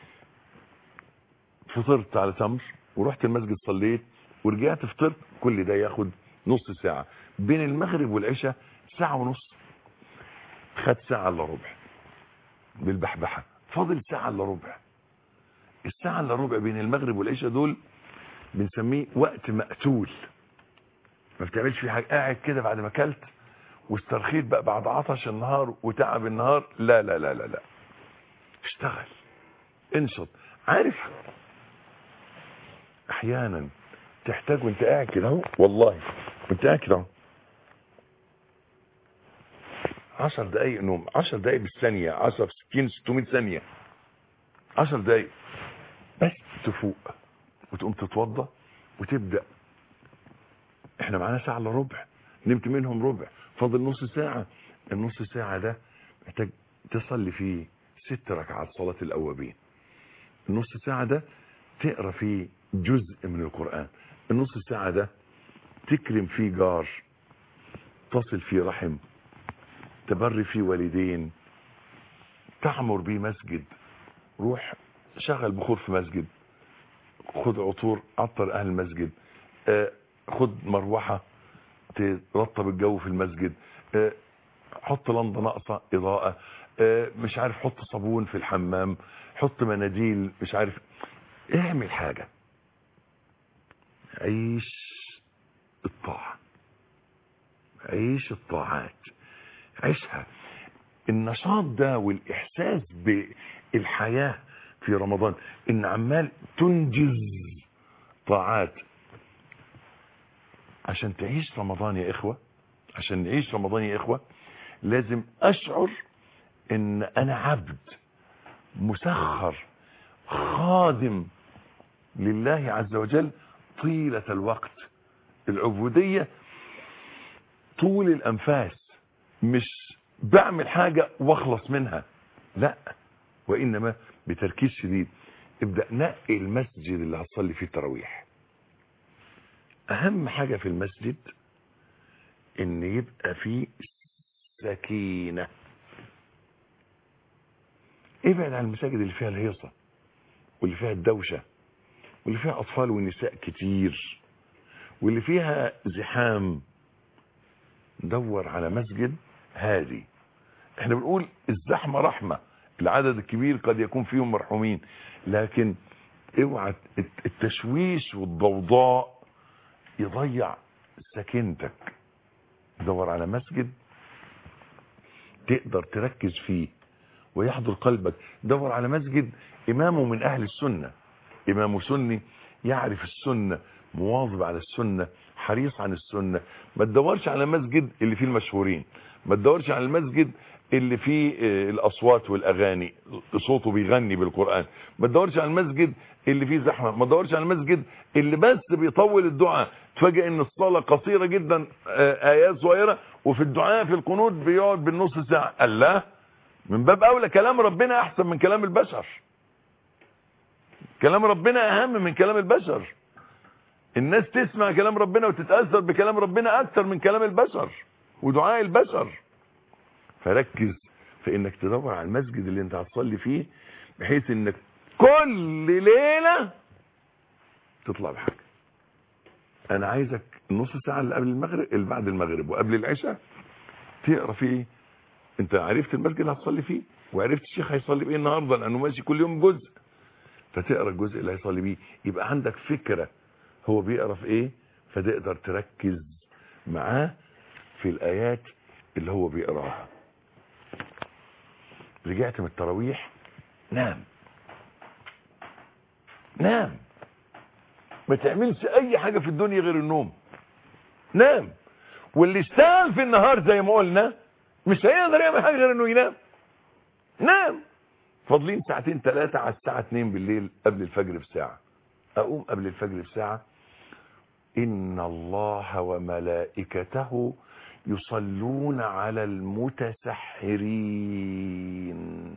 فطرت على تمر ورحت المسجد صليت ورجعت فطرت كل ده ياخد نص ساعة بين المغرب والعشاء ساعة ونص خد ساعة الا ربع بالبحبحة فاضل ساعة الا ربع الساعة الا ربع بين المغرب والعشاء دول بنسميه وقت مقتول ما بتعملش فيه حاجة قاعد كده بعد ما اكلت واسترخيت بقى بعد عطش النهار وتعب النهار لا لا لا لا لا اشتغل انشط عارف احيانا تحتاج وانت قاعد كده اهو والله وانت قاعد كده اهو 10 دقايق نوم 10 دقايق بالثانية 10 في 60 600 ثانية 10 دقايق بس تفوق وتقوم تتوضى وتبدأ احنا معانا ساعة الا ربع نمت منهم ربع فاضل نص ساعة النص ساعة ده محتاج تصلي فيه ست ركعات صلاة الأوابين النص ساعة ده تقرا فيه جزء من القرآن النص ساعة ده تكرم فيه جار تصل فيه رحم تبري فيه والدين تعمر بيه مسجد روح شغل بخور في مسجد خد عطور عطر اهل المسجد آه، خد مروحة ترطب الجو في المسجد آه، حط لمبه ناقصه اضاءه آه، مش عارف حط صابون في الحمام حط مناديل مش عارف اعمل حاجه عيش الطاعه عيش الطاعات عيشها النشاط ده والاحساس بالحياه في رمضان ان عمال تنجز طاعات عشان تعيش رمضان يا اخوه عشان نعيش رمضان يا اخوه لازم اشعر ان انا عبد مسخر خادم لله عز وجل طيلة الوقت العبودية طول الانفاس مش بعمل حاجة واخلص منها لا وانما بتركيز شديد ابدأ نقي المسجد اللي هتصلي فيه التراويح اهم حاجة في المسجد ان يبقى فيه سكينة ابعد عن المساجد اللي فيها الهيصة واللي فيها الدوشة واللي فيها اطفال ونساء كتير واللي فيها زحام دور على مسجد هادي احنا بنقول الزحمة رحمة العدد الكبير قد يكون فيهم مرحومين لكن اوعى التشويش والضوضاء يضيع سكينتك دور على مسجد تقدر تركز فيه ويحضر قلبك دور على مسجد امامه من اهل السنة امامه سني يعرف السنة مواظب على السنة حريص عن السنة ما تدورش على مسجد اللي فيه المشهورين ما تدورش على المسجد اللي فيه آه، الاصوات والاغاني صوته بيغني بالقرآن ما تدورش على المسجد اللي فيه زحمة ما تدورش على المسجد اللي بس بيطول الدعاء تفاجئ ان الصلاة قصيرة جدا آه، ايات صغيرة وفي الدعاء في القنوت بيقعد بالنص ساعة الله من باب اولى كلام ربنا احسن من كلام البشر كلام ربنا اهم من كلام البشر الناس تسمع كلام ربنا وتتأثر بكلام ربنا اكتر من كلام البشر ودعاء البشر فركز في انك تدور على المسجد اللي انت هتصلي فيه بحيث انك كل ليلة تطلع بحاجة انا عايزك النص ساعة اللي قبل المغرب اللي بعد المغرب وقبل العشاء تقرا فيه ايه انت عرفت المسجد اللي هتصلي فيه وعرفت الشيخ هيصلي بايه النهارده لانه ماشي كل يوم جزء فتقرا الجزء اللي هيصلي بيه يبقى عندك فكرة هو بيقرا في ايه فتقدر تركز معاه في الايات اللي هو بيقراها رجعت من التراويح نام نام ما تعملش اي حاجة في الدنيا غير النوم نام واللي اشتغل في النهار زي ما قلنا مش هيقدر يعمل حاجة غير انه ينام نام فاضلين ساعتين ثلاثة على الساعة 2 بالليل قبل الفجر بساعة اقوم قبل الفجر بساعة ان الله وملائكته يصلون على المتسحرين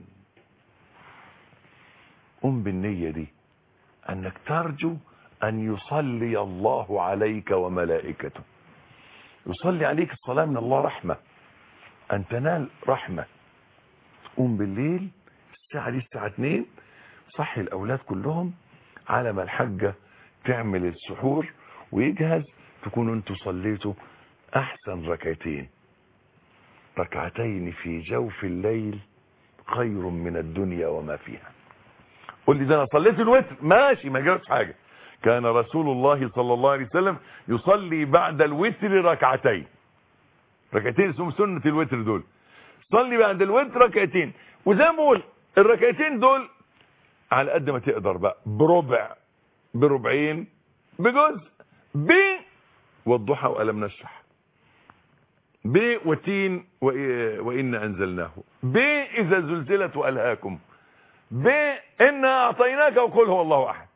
قم بالنية دي انك ترجو ان يصلي الله عليك وملائكته يصلي عليك الصلاة من الله رحمة ان تنال رحمة قوم بالليل الساعة دي الساعة 2 صحي الاولاد كلهم على ما الحاجة تعمل السحور ويجهز تكونوا انتوا صليتوا احسن ركعتين ركعتين في جوف الليل خير من الدنيا وما فيها قول لي ده انا صليت الوتر ماشي ما جرتش حاجة كان رسول الله صلى الله عليه وسلم يصلي بعد الوتر ركعتين ركعتين اسمهم سنة الوتر دول صلي بعد الوتر ركعتين وزي ما بقول الركعتين دول على قد ما تقدر بقى بربع بربعين بجزء ب والضحى وألم نشرح ب وتين وإ- وإن أنزلناه ب إذا زلزلت وألهاكم ب إنا أعطيناك وقل هو الله أحد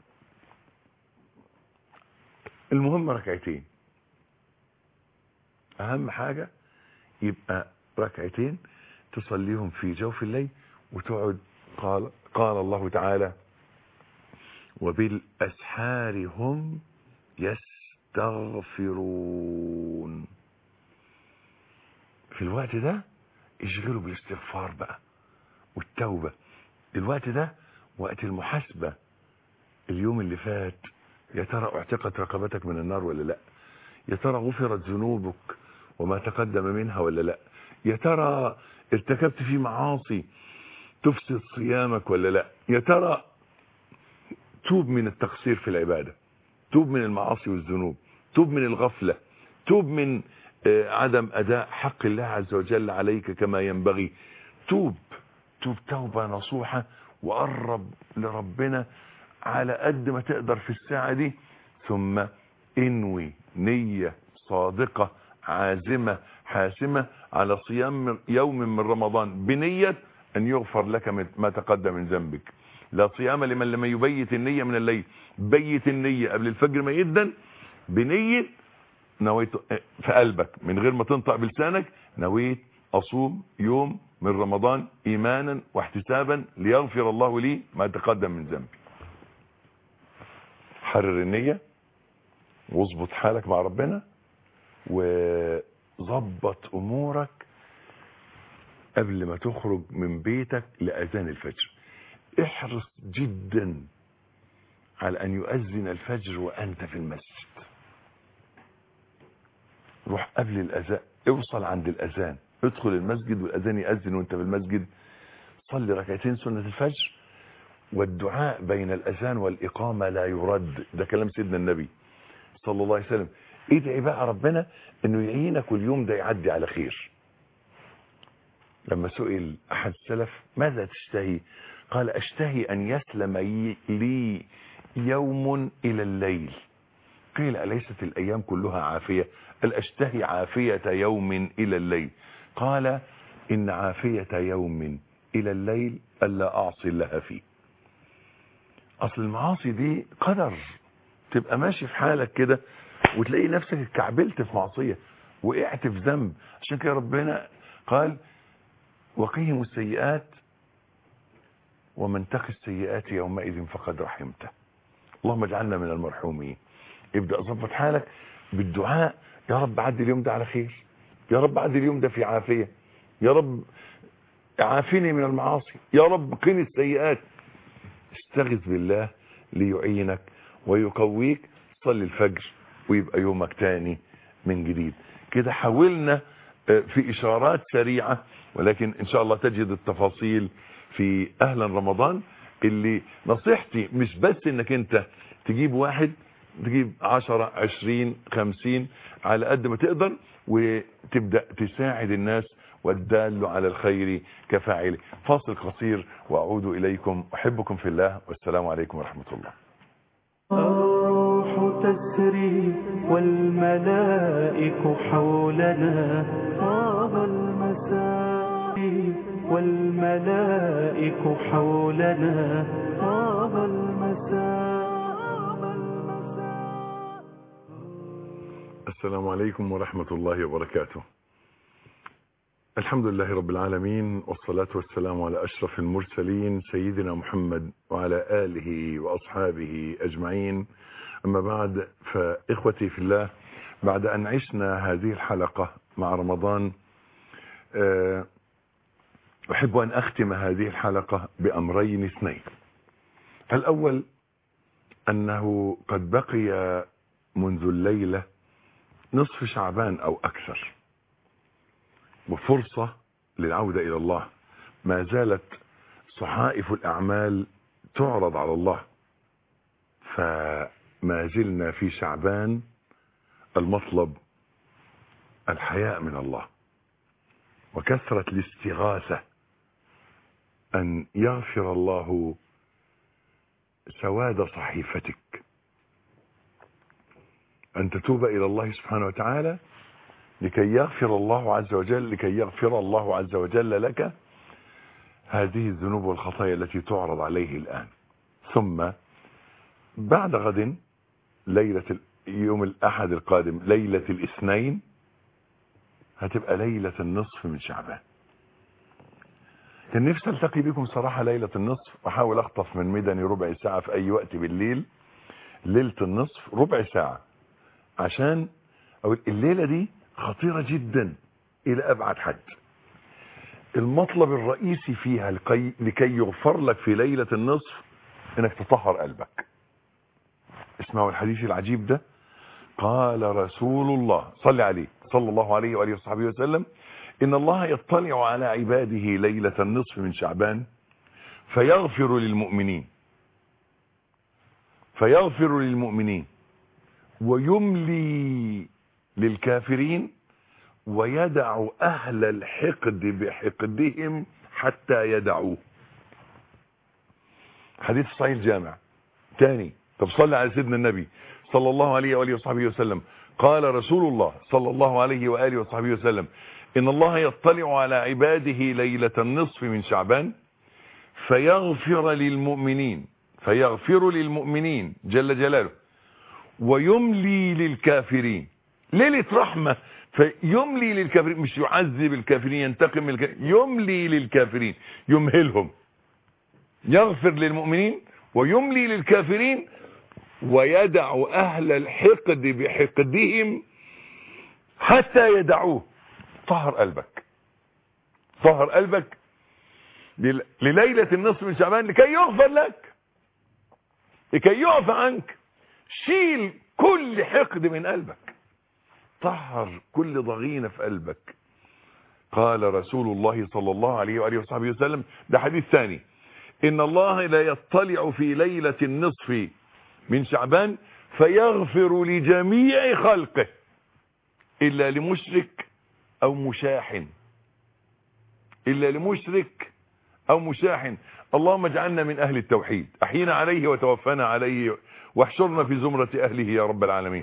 المهم ركعتين أهم حاجة يبقى ركعتين تصليهم في جوف الليل وتقعد قال قال الله تعالى وبالأسحار هم يستغفرون في الوقت ده يشغلوا بالاستغفار بقى والتوبة الوقت ده وقت المحاسبة اليوم اللي فات يا ترى اعتقت رقبتك من النار ولا لا يا ترى غفرت ذنوبك وما تقدم منها ولا لا يا ترى ارتكبت فيه معاصي تفسد صيامك ولا لا يا ترى توب من التقصير في العبادة توب من المعاصي والذنوب توب من الغفلة توب من آه، عدم أداء حق الله عز وجل عليك كما ينبغي توب توب توبة نصوحة وقرب لربنا على قد ما تقدر في الساعة دي ثم انوي نية صادقة عازمة حاسمة على صيام يوم من رمضان بنية أن يغفر لك من- ما تقدم من ذنبك لا صيام لمن لم يبيت النية من الليل بيت النية قبل الفجر ما يدن بنية نويت في قلبك من غير ما تنطق بلسانك نويت أصوم يوم من رمضان إيمانا واحتسابا ليغفر الله لي ما تقدم من ذنبي حرر النية واظبط حالك مع ربنا وظبط أمورك قبل ما تخرج من بيتك لأذان الفجر احرص جدا على أن يؤذن الفجر وأنت في المسجد روح قبل الأذان اوصل عند الأذان ادخل المسجد والأذان يأذن وانت في المسجد صلي ركعتين سنة الفجر والدعاء بين الأذان والإقامة لا يرد ده كلام سيدنا النبي صلى الله عليه وسلم ادعي بقى ربنا انه يعينك واليوم ده يعدي على خير لما سئل احد السلف ماذا تشتهي قال اشتهي ان يسلم ي- لي يوم الى الليل قيل أليست الأيام كلها عافية قال أشتهي عافية يوم إلى الليل قال إن عافية يوم إلى الليل ألا أعصي الله فيه أصل المعاصي دي قدر تبقى ماشي في حالك كده وتلاقي نفسك اتكعبلت في معصية وقعت في ذنب عشان كده ربنا قال وقيهم السيئات ومن تقي السيئات يومئذ فقد رحمته اللهم اجعلنا من المرحومين ابدأ ظبط حالك بالدعاء يا رب عدي اليوم ده على خير يا رب عدي اليوم ده في عافية يا رب عافني من المعاصي يا رب قني السيئات استغث بالله ليعينك ويقويك صلي الفجر ويبقى يومك تاني من جديد كده حاولنا آه، في إشارات سريعة ولكن إن شاء الله تجد التفاصيل في أهلا رمضان اللي نصيحتي مش بس انك انت تجيب واحد تجيب عشرة عشرين خمسين على قد ما تقدر وتبدأ تساعد الناس والدال على الخير كفاعله فاصل قصير وأعود إليكم أحبكم في الله والسلام عليكم ورحمة الله الروح تسري والملائك حولنا طاب المساء والملائك حولنا طاب المساء السلام عليكم ورحمة الله وبركاته الحمد لله رب العالمين والصلاة والسلام على أشرف المرسلين سيدنا محمد وعلى آله وأصحابه أجمعين أما بعد فإخوتي في الله بعد أن عشنا هذه الحلقة مع رمضان آه، أحب أن أختم هذه الحلقة بأمرين اثنين الأول أنه قد بقي منذ الليلة نصف شعبان أو أكثر وفرصة للعودة إلى الله ما زالت صحائف الأعمال تعرض على الله فما زلنا في شعبان المطلب الحياء من الله وكثرة الاستغاثة أن يغفر الله سواد صحيفتك أن تتوب إلى الله سبحانه وتعالى لكي يغفر الله عز وجل لكي يغفر الله عز وجل لك هذه الذنوب والخطايا التي تعرض عليه الآن ثم بعد غد ليلة ال- يوم الأحد القادم ليلة الاثنين هتبقى ليلة النصف من شعبان كان نفسي التقي بكم صراحة ليلة النصف واحاول اخطف من مدني ربع ساعة في اي وقت بالليل ليلة النصف ربع ساعة عشان أو الليلة دي خطيرة جدا الى ابعد حد المطلب الرئيسي فيها لكي, لكي يغفر لك في ليلة النصف انك تطهر قلبك اسمعوا الحديث العجيب ده قال رسول الله صلى عليه صلى الله عليه وآله وصحبه وسلم إن الله يطلع على عباده ليلة النصف من شعبان فيغفر للمؤمنين فيغفر للمؤمنين ويملي للكافرين ويدع أهل الحقد بحقدهم حتى يدعوه حديث صحيح الجامع تاني طب صلى على سيدنا النبي صلى الله عليه وآله وصحبه وسلم قال رسول الله صلى الله عليه وآله وصحبه وسلم إن الله يطلع على عباده ليلة النصف من شعبان فيغفر للمؤمنين فيغفر للمؤمنين جل جلاله ويملي للكافرين ليلة رحمة فيملي للكافرين مش يعذب الكافرين ينتقم من الكافرين يملي للكافرين يمهلهم يغفر للمؤمنين ويملي للكافرين ويدع أهل الحقد بحقدهم حتى يدعوه طهر قلبك طهر قلبك لل- لليلة النصف من شعبان لكي يغفر لك لكي يعفى عنك شيل كل حقد من قلبك طهر كل ضغينة في قلبك قال رسول الله صلى الله عليه وآله وصحبه وسلم ده حديث ثاني إن الله لا يطلع في ليلة النصف من شعبان فيغفر لجميع خلقه إلا لمشرك أو مشاحن إلا لمشرك أو مشاحن اللهم اجعلنا من أهل التوحيد أحينا عليه وتوفنا عليه واحشرنا في زمرة أهله يا رب العالمين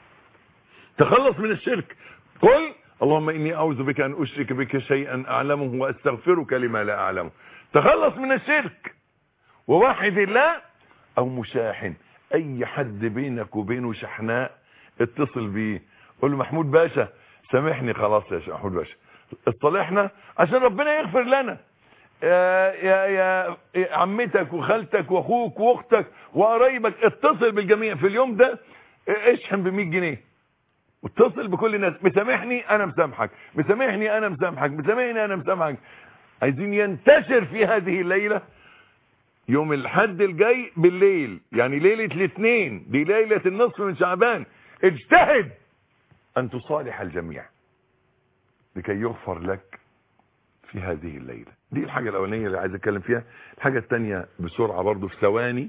تخلص من الشرك قل اللهم إني أعوذ بك أن أشرك بك شيئا أعلمه وأستغفرك لما لا أعلمه تخلص من الشرك ووحد الله أو مشاحن أي حد بينك وبينه شحناء اتصل بيه قل له محمود باشا سامحني خلاص يا شيخ محمود باشا اصطلحنا عشان ربنا يغفر لنا يا يا يا عمتك وخالتك واخوك واختك وقرايبك اتصل بالجميع في اليوم ده اشحن ب 100 جنيه واتصل بكل الناس مسامحني انا مسامحك مسامحني انا مسامحك مسامحني انا مسامحك عايزين ينتشر في هذه الليله يوم الحد الجاي بالليل يعني ليله الاثنين دي ليله النصف من شعبان اجتهد ان تصالح الجميع لكي يغفر لك في هذه الليلة دي الحاجة الأولانية اللي عايز أتكلم فيها الحاجة الثانية بسرعة برضو في ثواني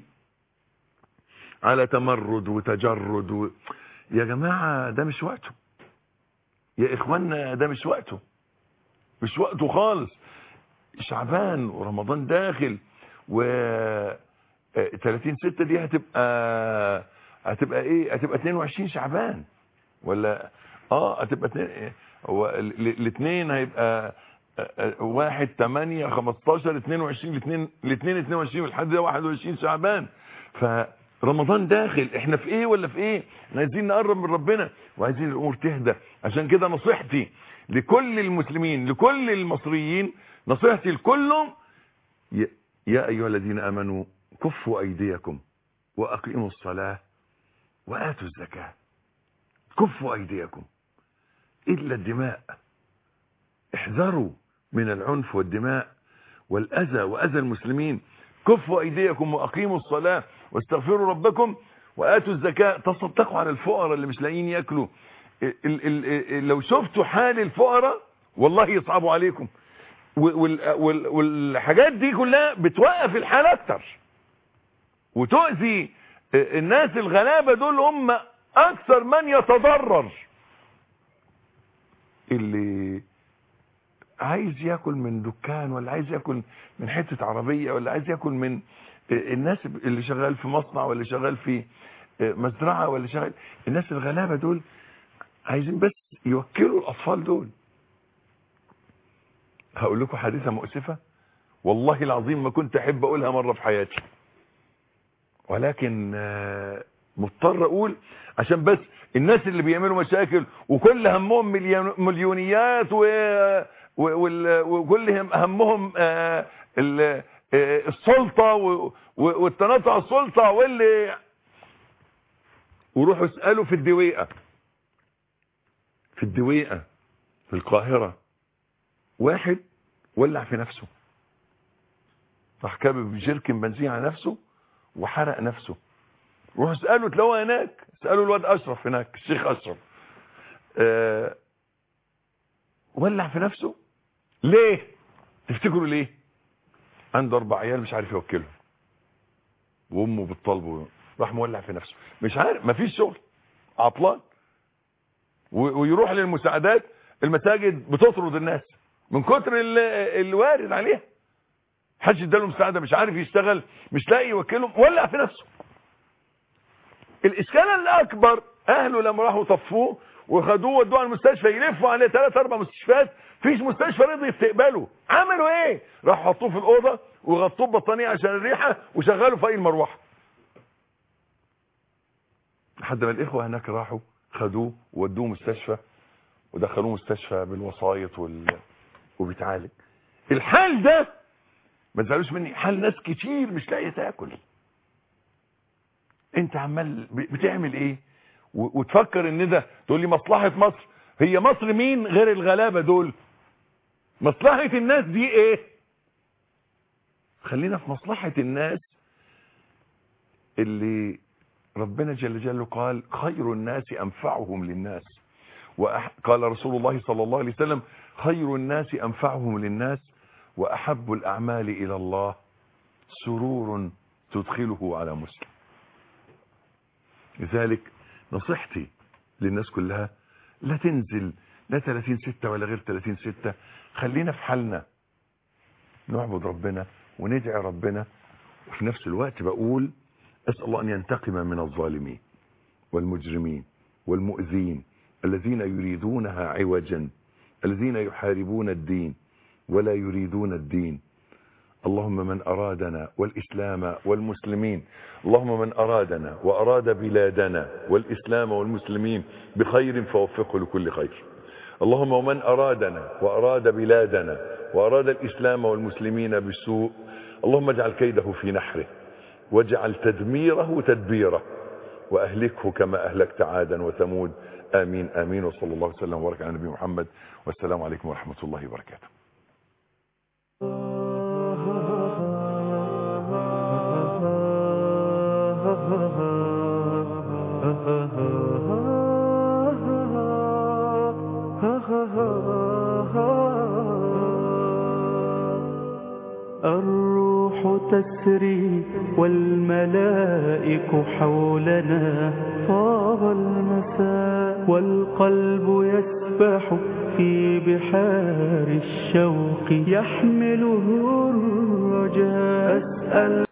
على تمرد وتجرد و... يا جماعة ده مش وقته يا إخوانا ده مش وقته مش وقته خالص شعبان ورمضان داخل و 30 6 دي هتبقى هتبقى ايه هتبقى 22 شعبان ولا اه هتبقى اتنين هو الاثنين هيبقى واحد تمانية خمستاشر اتنين وعشرين الاثنين الاثنين اتنين وعشرين والحد ده واحد وعشرين شعبان فرمضان داخل احنا في ايه ولا في ايه احنا عايزين نقرب من ربنا وعايزين الامور تهدى عشان كده نصيحتي لكل المسلمين لكل المصريين نصيحتي لكلهم يا, يا ايها الذين امنوا كفوا ايديكم واقيموا الصلاة واتوا الزكاة كفوا ايديكم الا الدماء احذروا من العنف والدماء والأذى وأذى المسلمين كفوا أيديكم وأقيموا الصلاة واستغفروا ربكم وآتوا الزكاة تصدقوا على الفقراء اللي مش لاقيين ياكلوا ال ال ال لو شفتوا حال الفقراء والله يصعبوا عليكم وال وال والحاجات دي كلها بتوقف الحال اكتر وتؤذي الناس الغلابة دول هم اكثر من يتضرر اللي عايز ياكل من دكان ولا عايز ياكل من حتة عربية ولا عايز ياكل من الناس اللي شغال في مصنع ولا شغال في مزرعة ولا شغال الناس الغلابة دول عايزين بس يوكلوا الأطفال دول هقول لكم حادثة مؤسفة والله العظيم ما كنت أحب أقولها مرة في حياتي ولكن آه، مضطر أقول عشان بس الناس اللي بيعملوا مشاكل وكل همهم مليون- مليونيات و... و... وال- وكل هم- همهم آه، ال- آه، السلطة و... و- والتنطع السلطة واللي وروحوا اسألوا في الدويقة في الدويقة في القاهرة واحد ولع في نفسه راح كابب جيركن بنزين على نفسه وحرق نفسه روحوا اسألوا تلاقوها هناك اسألوا الواد أشرف هناك الشيخ أشرف أه ولع في نفسه ليه تفتكروا ليه عنده أربع عيال مش عارف يوكلهم وأمه بتطالبه راح مولع في نفسه مش عارف مفيش شغل عطلان و- ويروح للمساعدات المساجد بتطرد الناس من كتر ال- الوارد عليها حدش اداله مساعده مش عارف يشتغل مش لاقي يوكلهم ولع في نفسه الاشكال الاكبر اهله لما راحوا طفوه وخدوه ودوه على المستشفى يلفوا عليه ثلاث اربع مستشفيات فيش مستشفى رضي تقبله عملوا ايه راحوا حطوه في الاوضه وغطوه ببطانيه عشان الريحه وشغلوا فوق المروحه لحد ما الاخوه هناك راحوا خدوه وودوه مستشفى ودخلوه مستشفى بالوسايط وال... وبيتعالج الحال ده ما تزعلوش مني حال ناس كتير مش لاقيه تاكل انت عمال ب- بتعمل ايه و- وتفكر ان ده تقول لي مصلحه مصر هي مصر مين غير الغلابه دول مصلحه الناس دي ايه خلينا في مصلحه الناس اللي ربنا جل جلاله قال خير الناس انفعهم للناس وقال رسول الله صلى الله عليه وسلم خير الناس انفعهم للناس واحب الاعمال الى الله سرور تدخله على مسلم لذلك نصيحتي للناس كلها لا تنزل لا 30 ستة ولا غير 30 ستة خلينا في حالنا نعبد ربنا وندعي ربنا وفي نفس الوقت بقول أسأل الله أن ينتقم من الظالمين والمجرمين والمؤذين الذين يريدونها عوجا الذين يحاربون الدين ولا يريدون الدين اللهم من أرادنا والإسلام والمسلمين اللهم من أرادنا وأراد بلادنا والإسلام والمسلمين بخير فوفقه لكل خير اللهم ومن أرادنا وأراد بلادنا وأراد الإسلام والمسلمين بسوء اللهم اجعل كيده في نحره واجعل تدميره تدبيره وأهلكه كما أهلكت عادا وثمود آمين آمين وصلى الله وسلم وبارك على نبي محمد والسلام عليكم ورحمة الله وبركاته الروح تسري والملائك حولنا طاب المساء والقلب يسبح في بحار الشوق يحمله الرجاء أسأل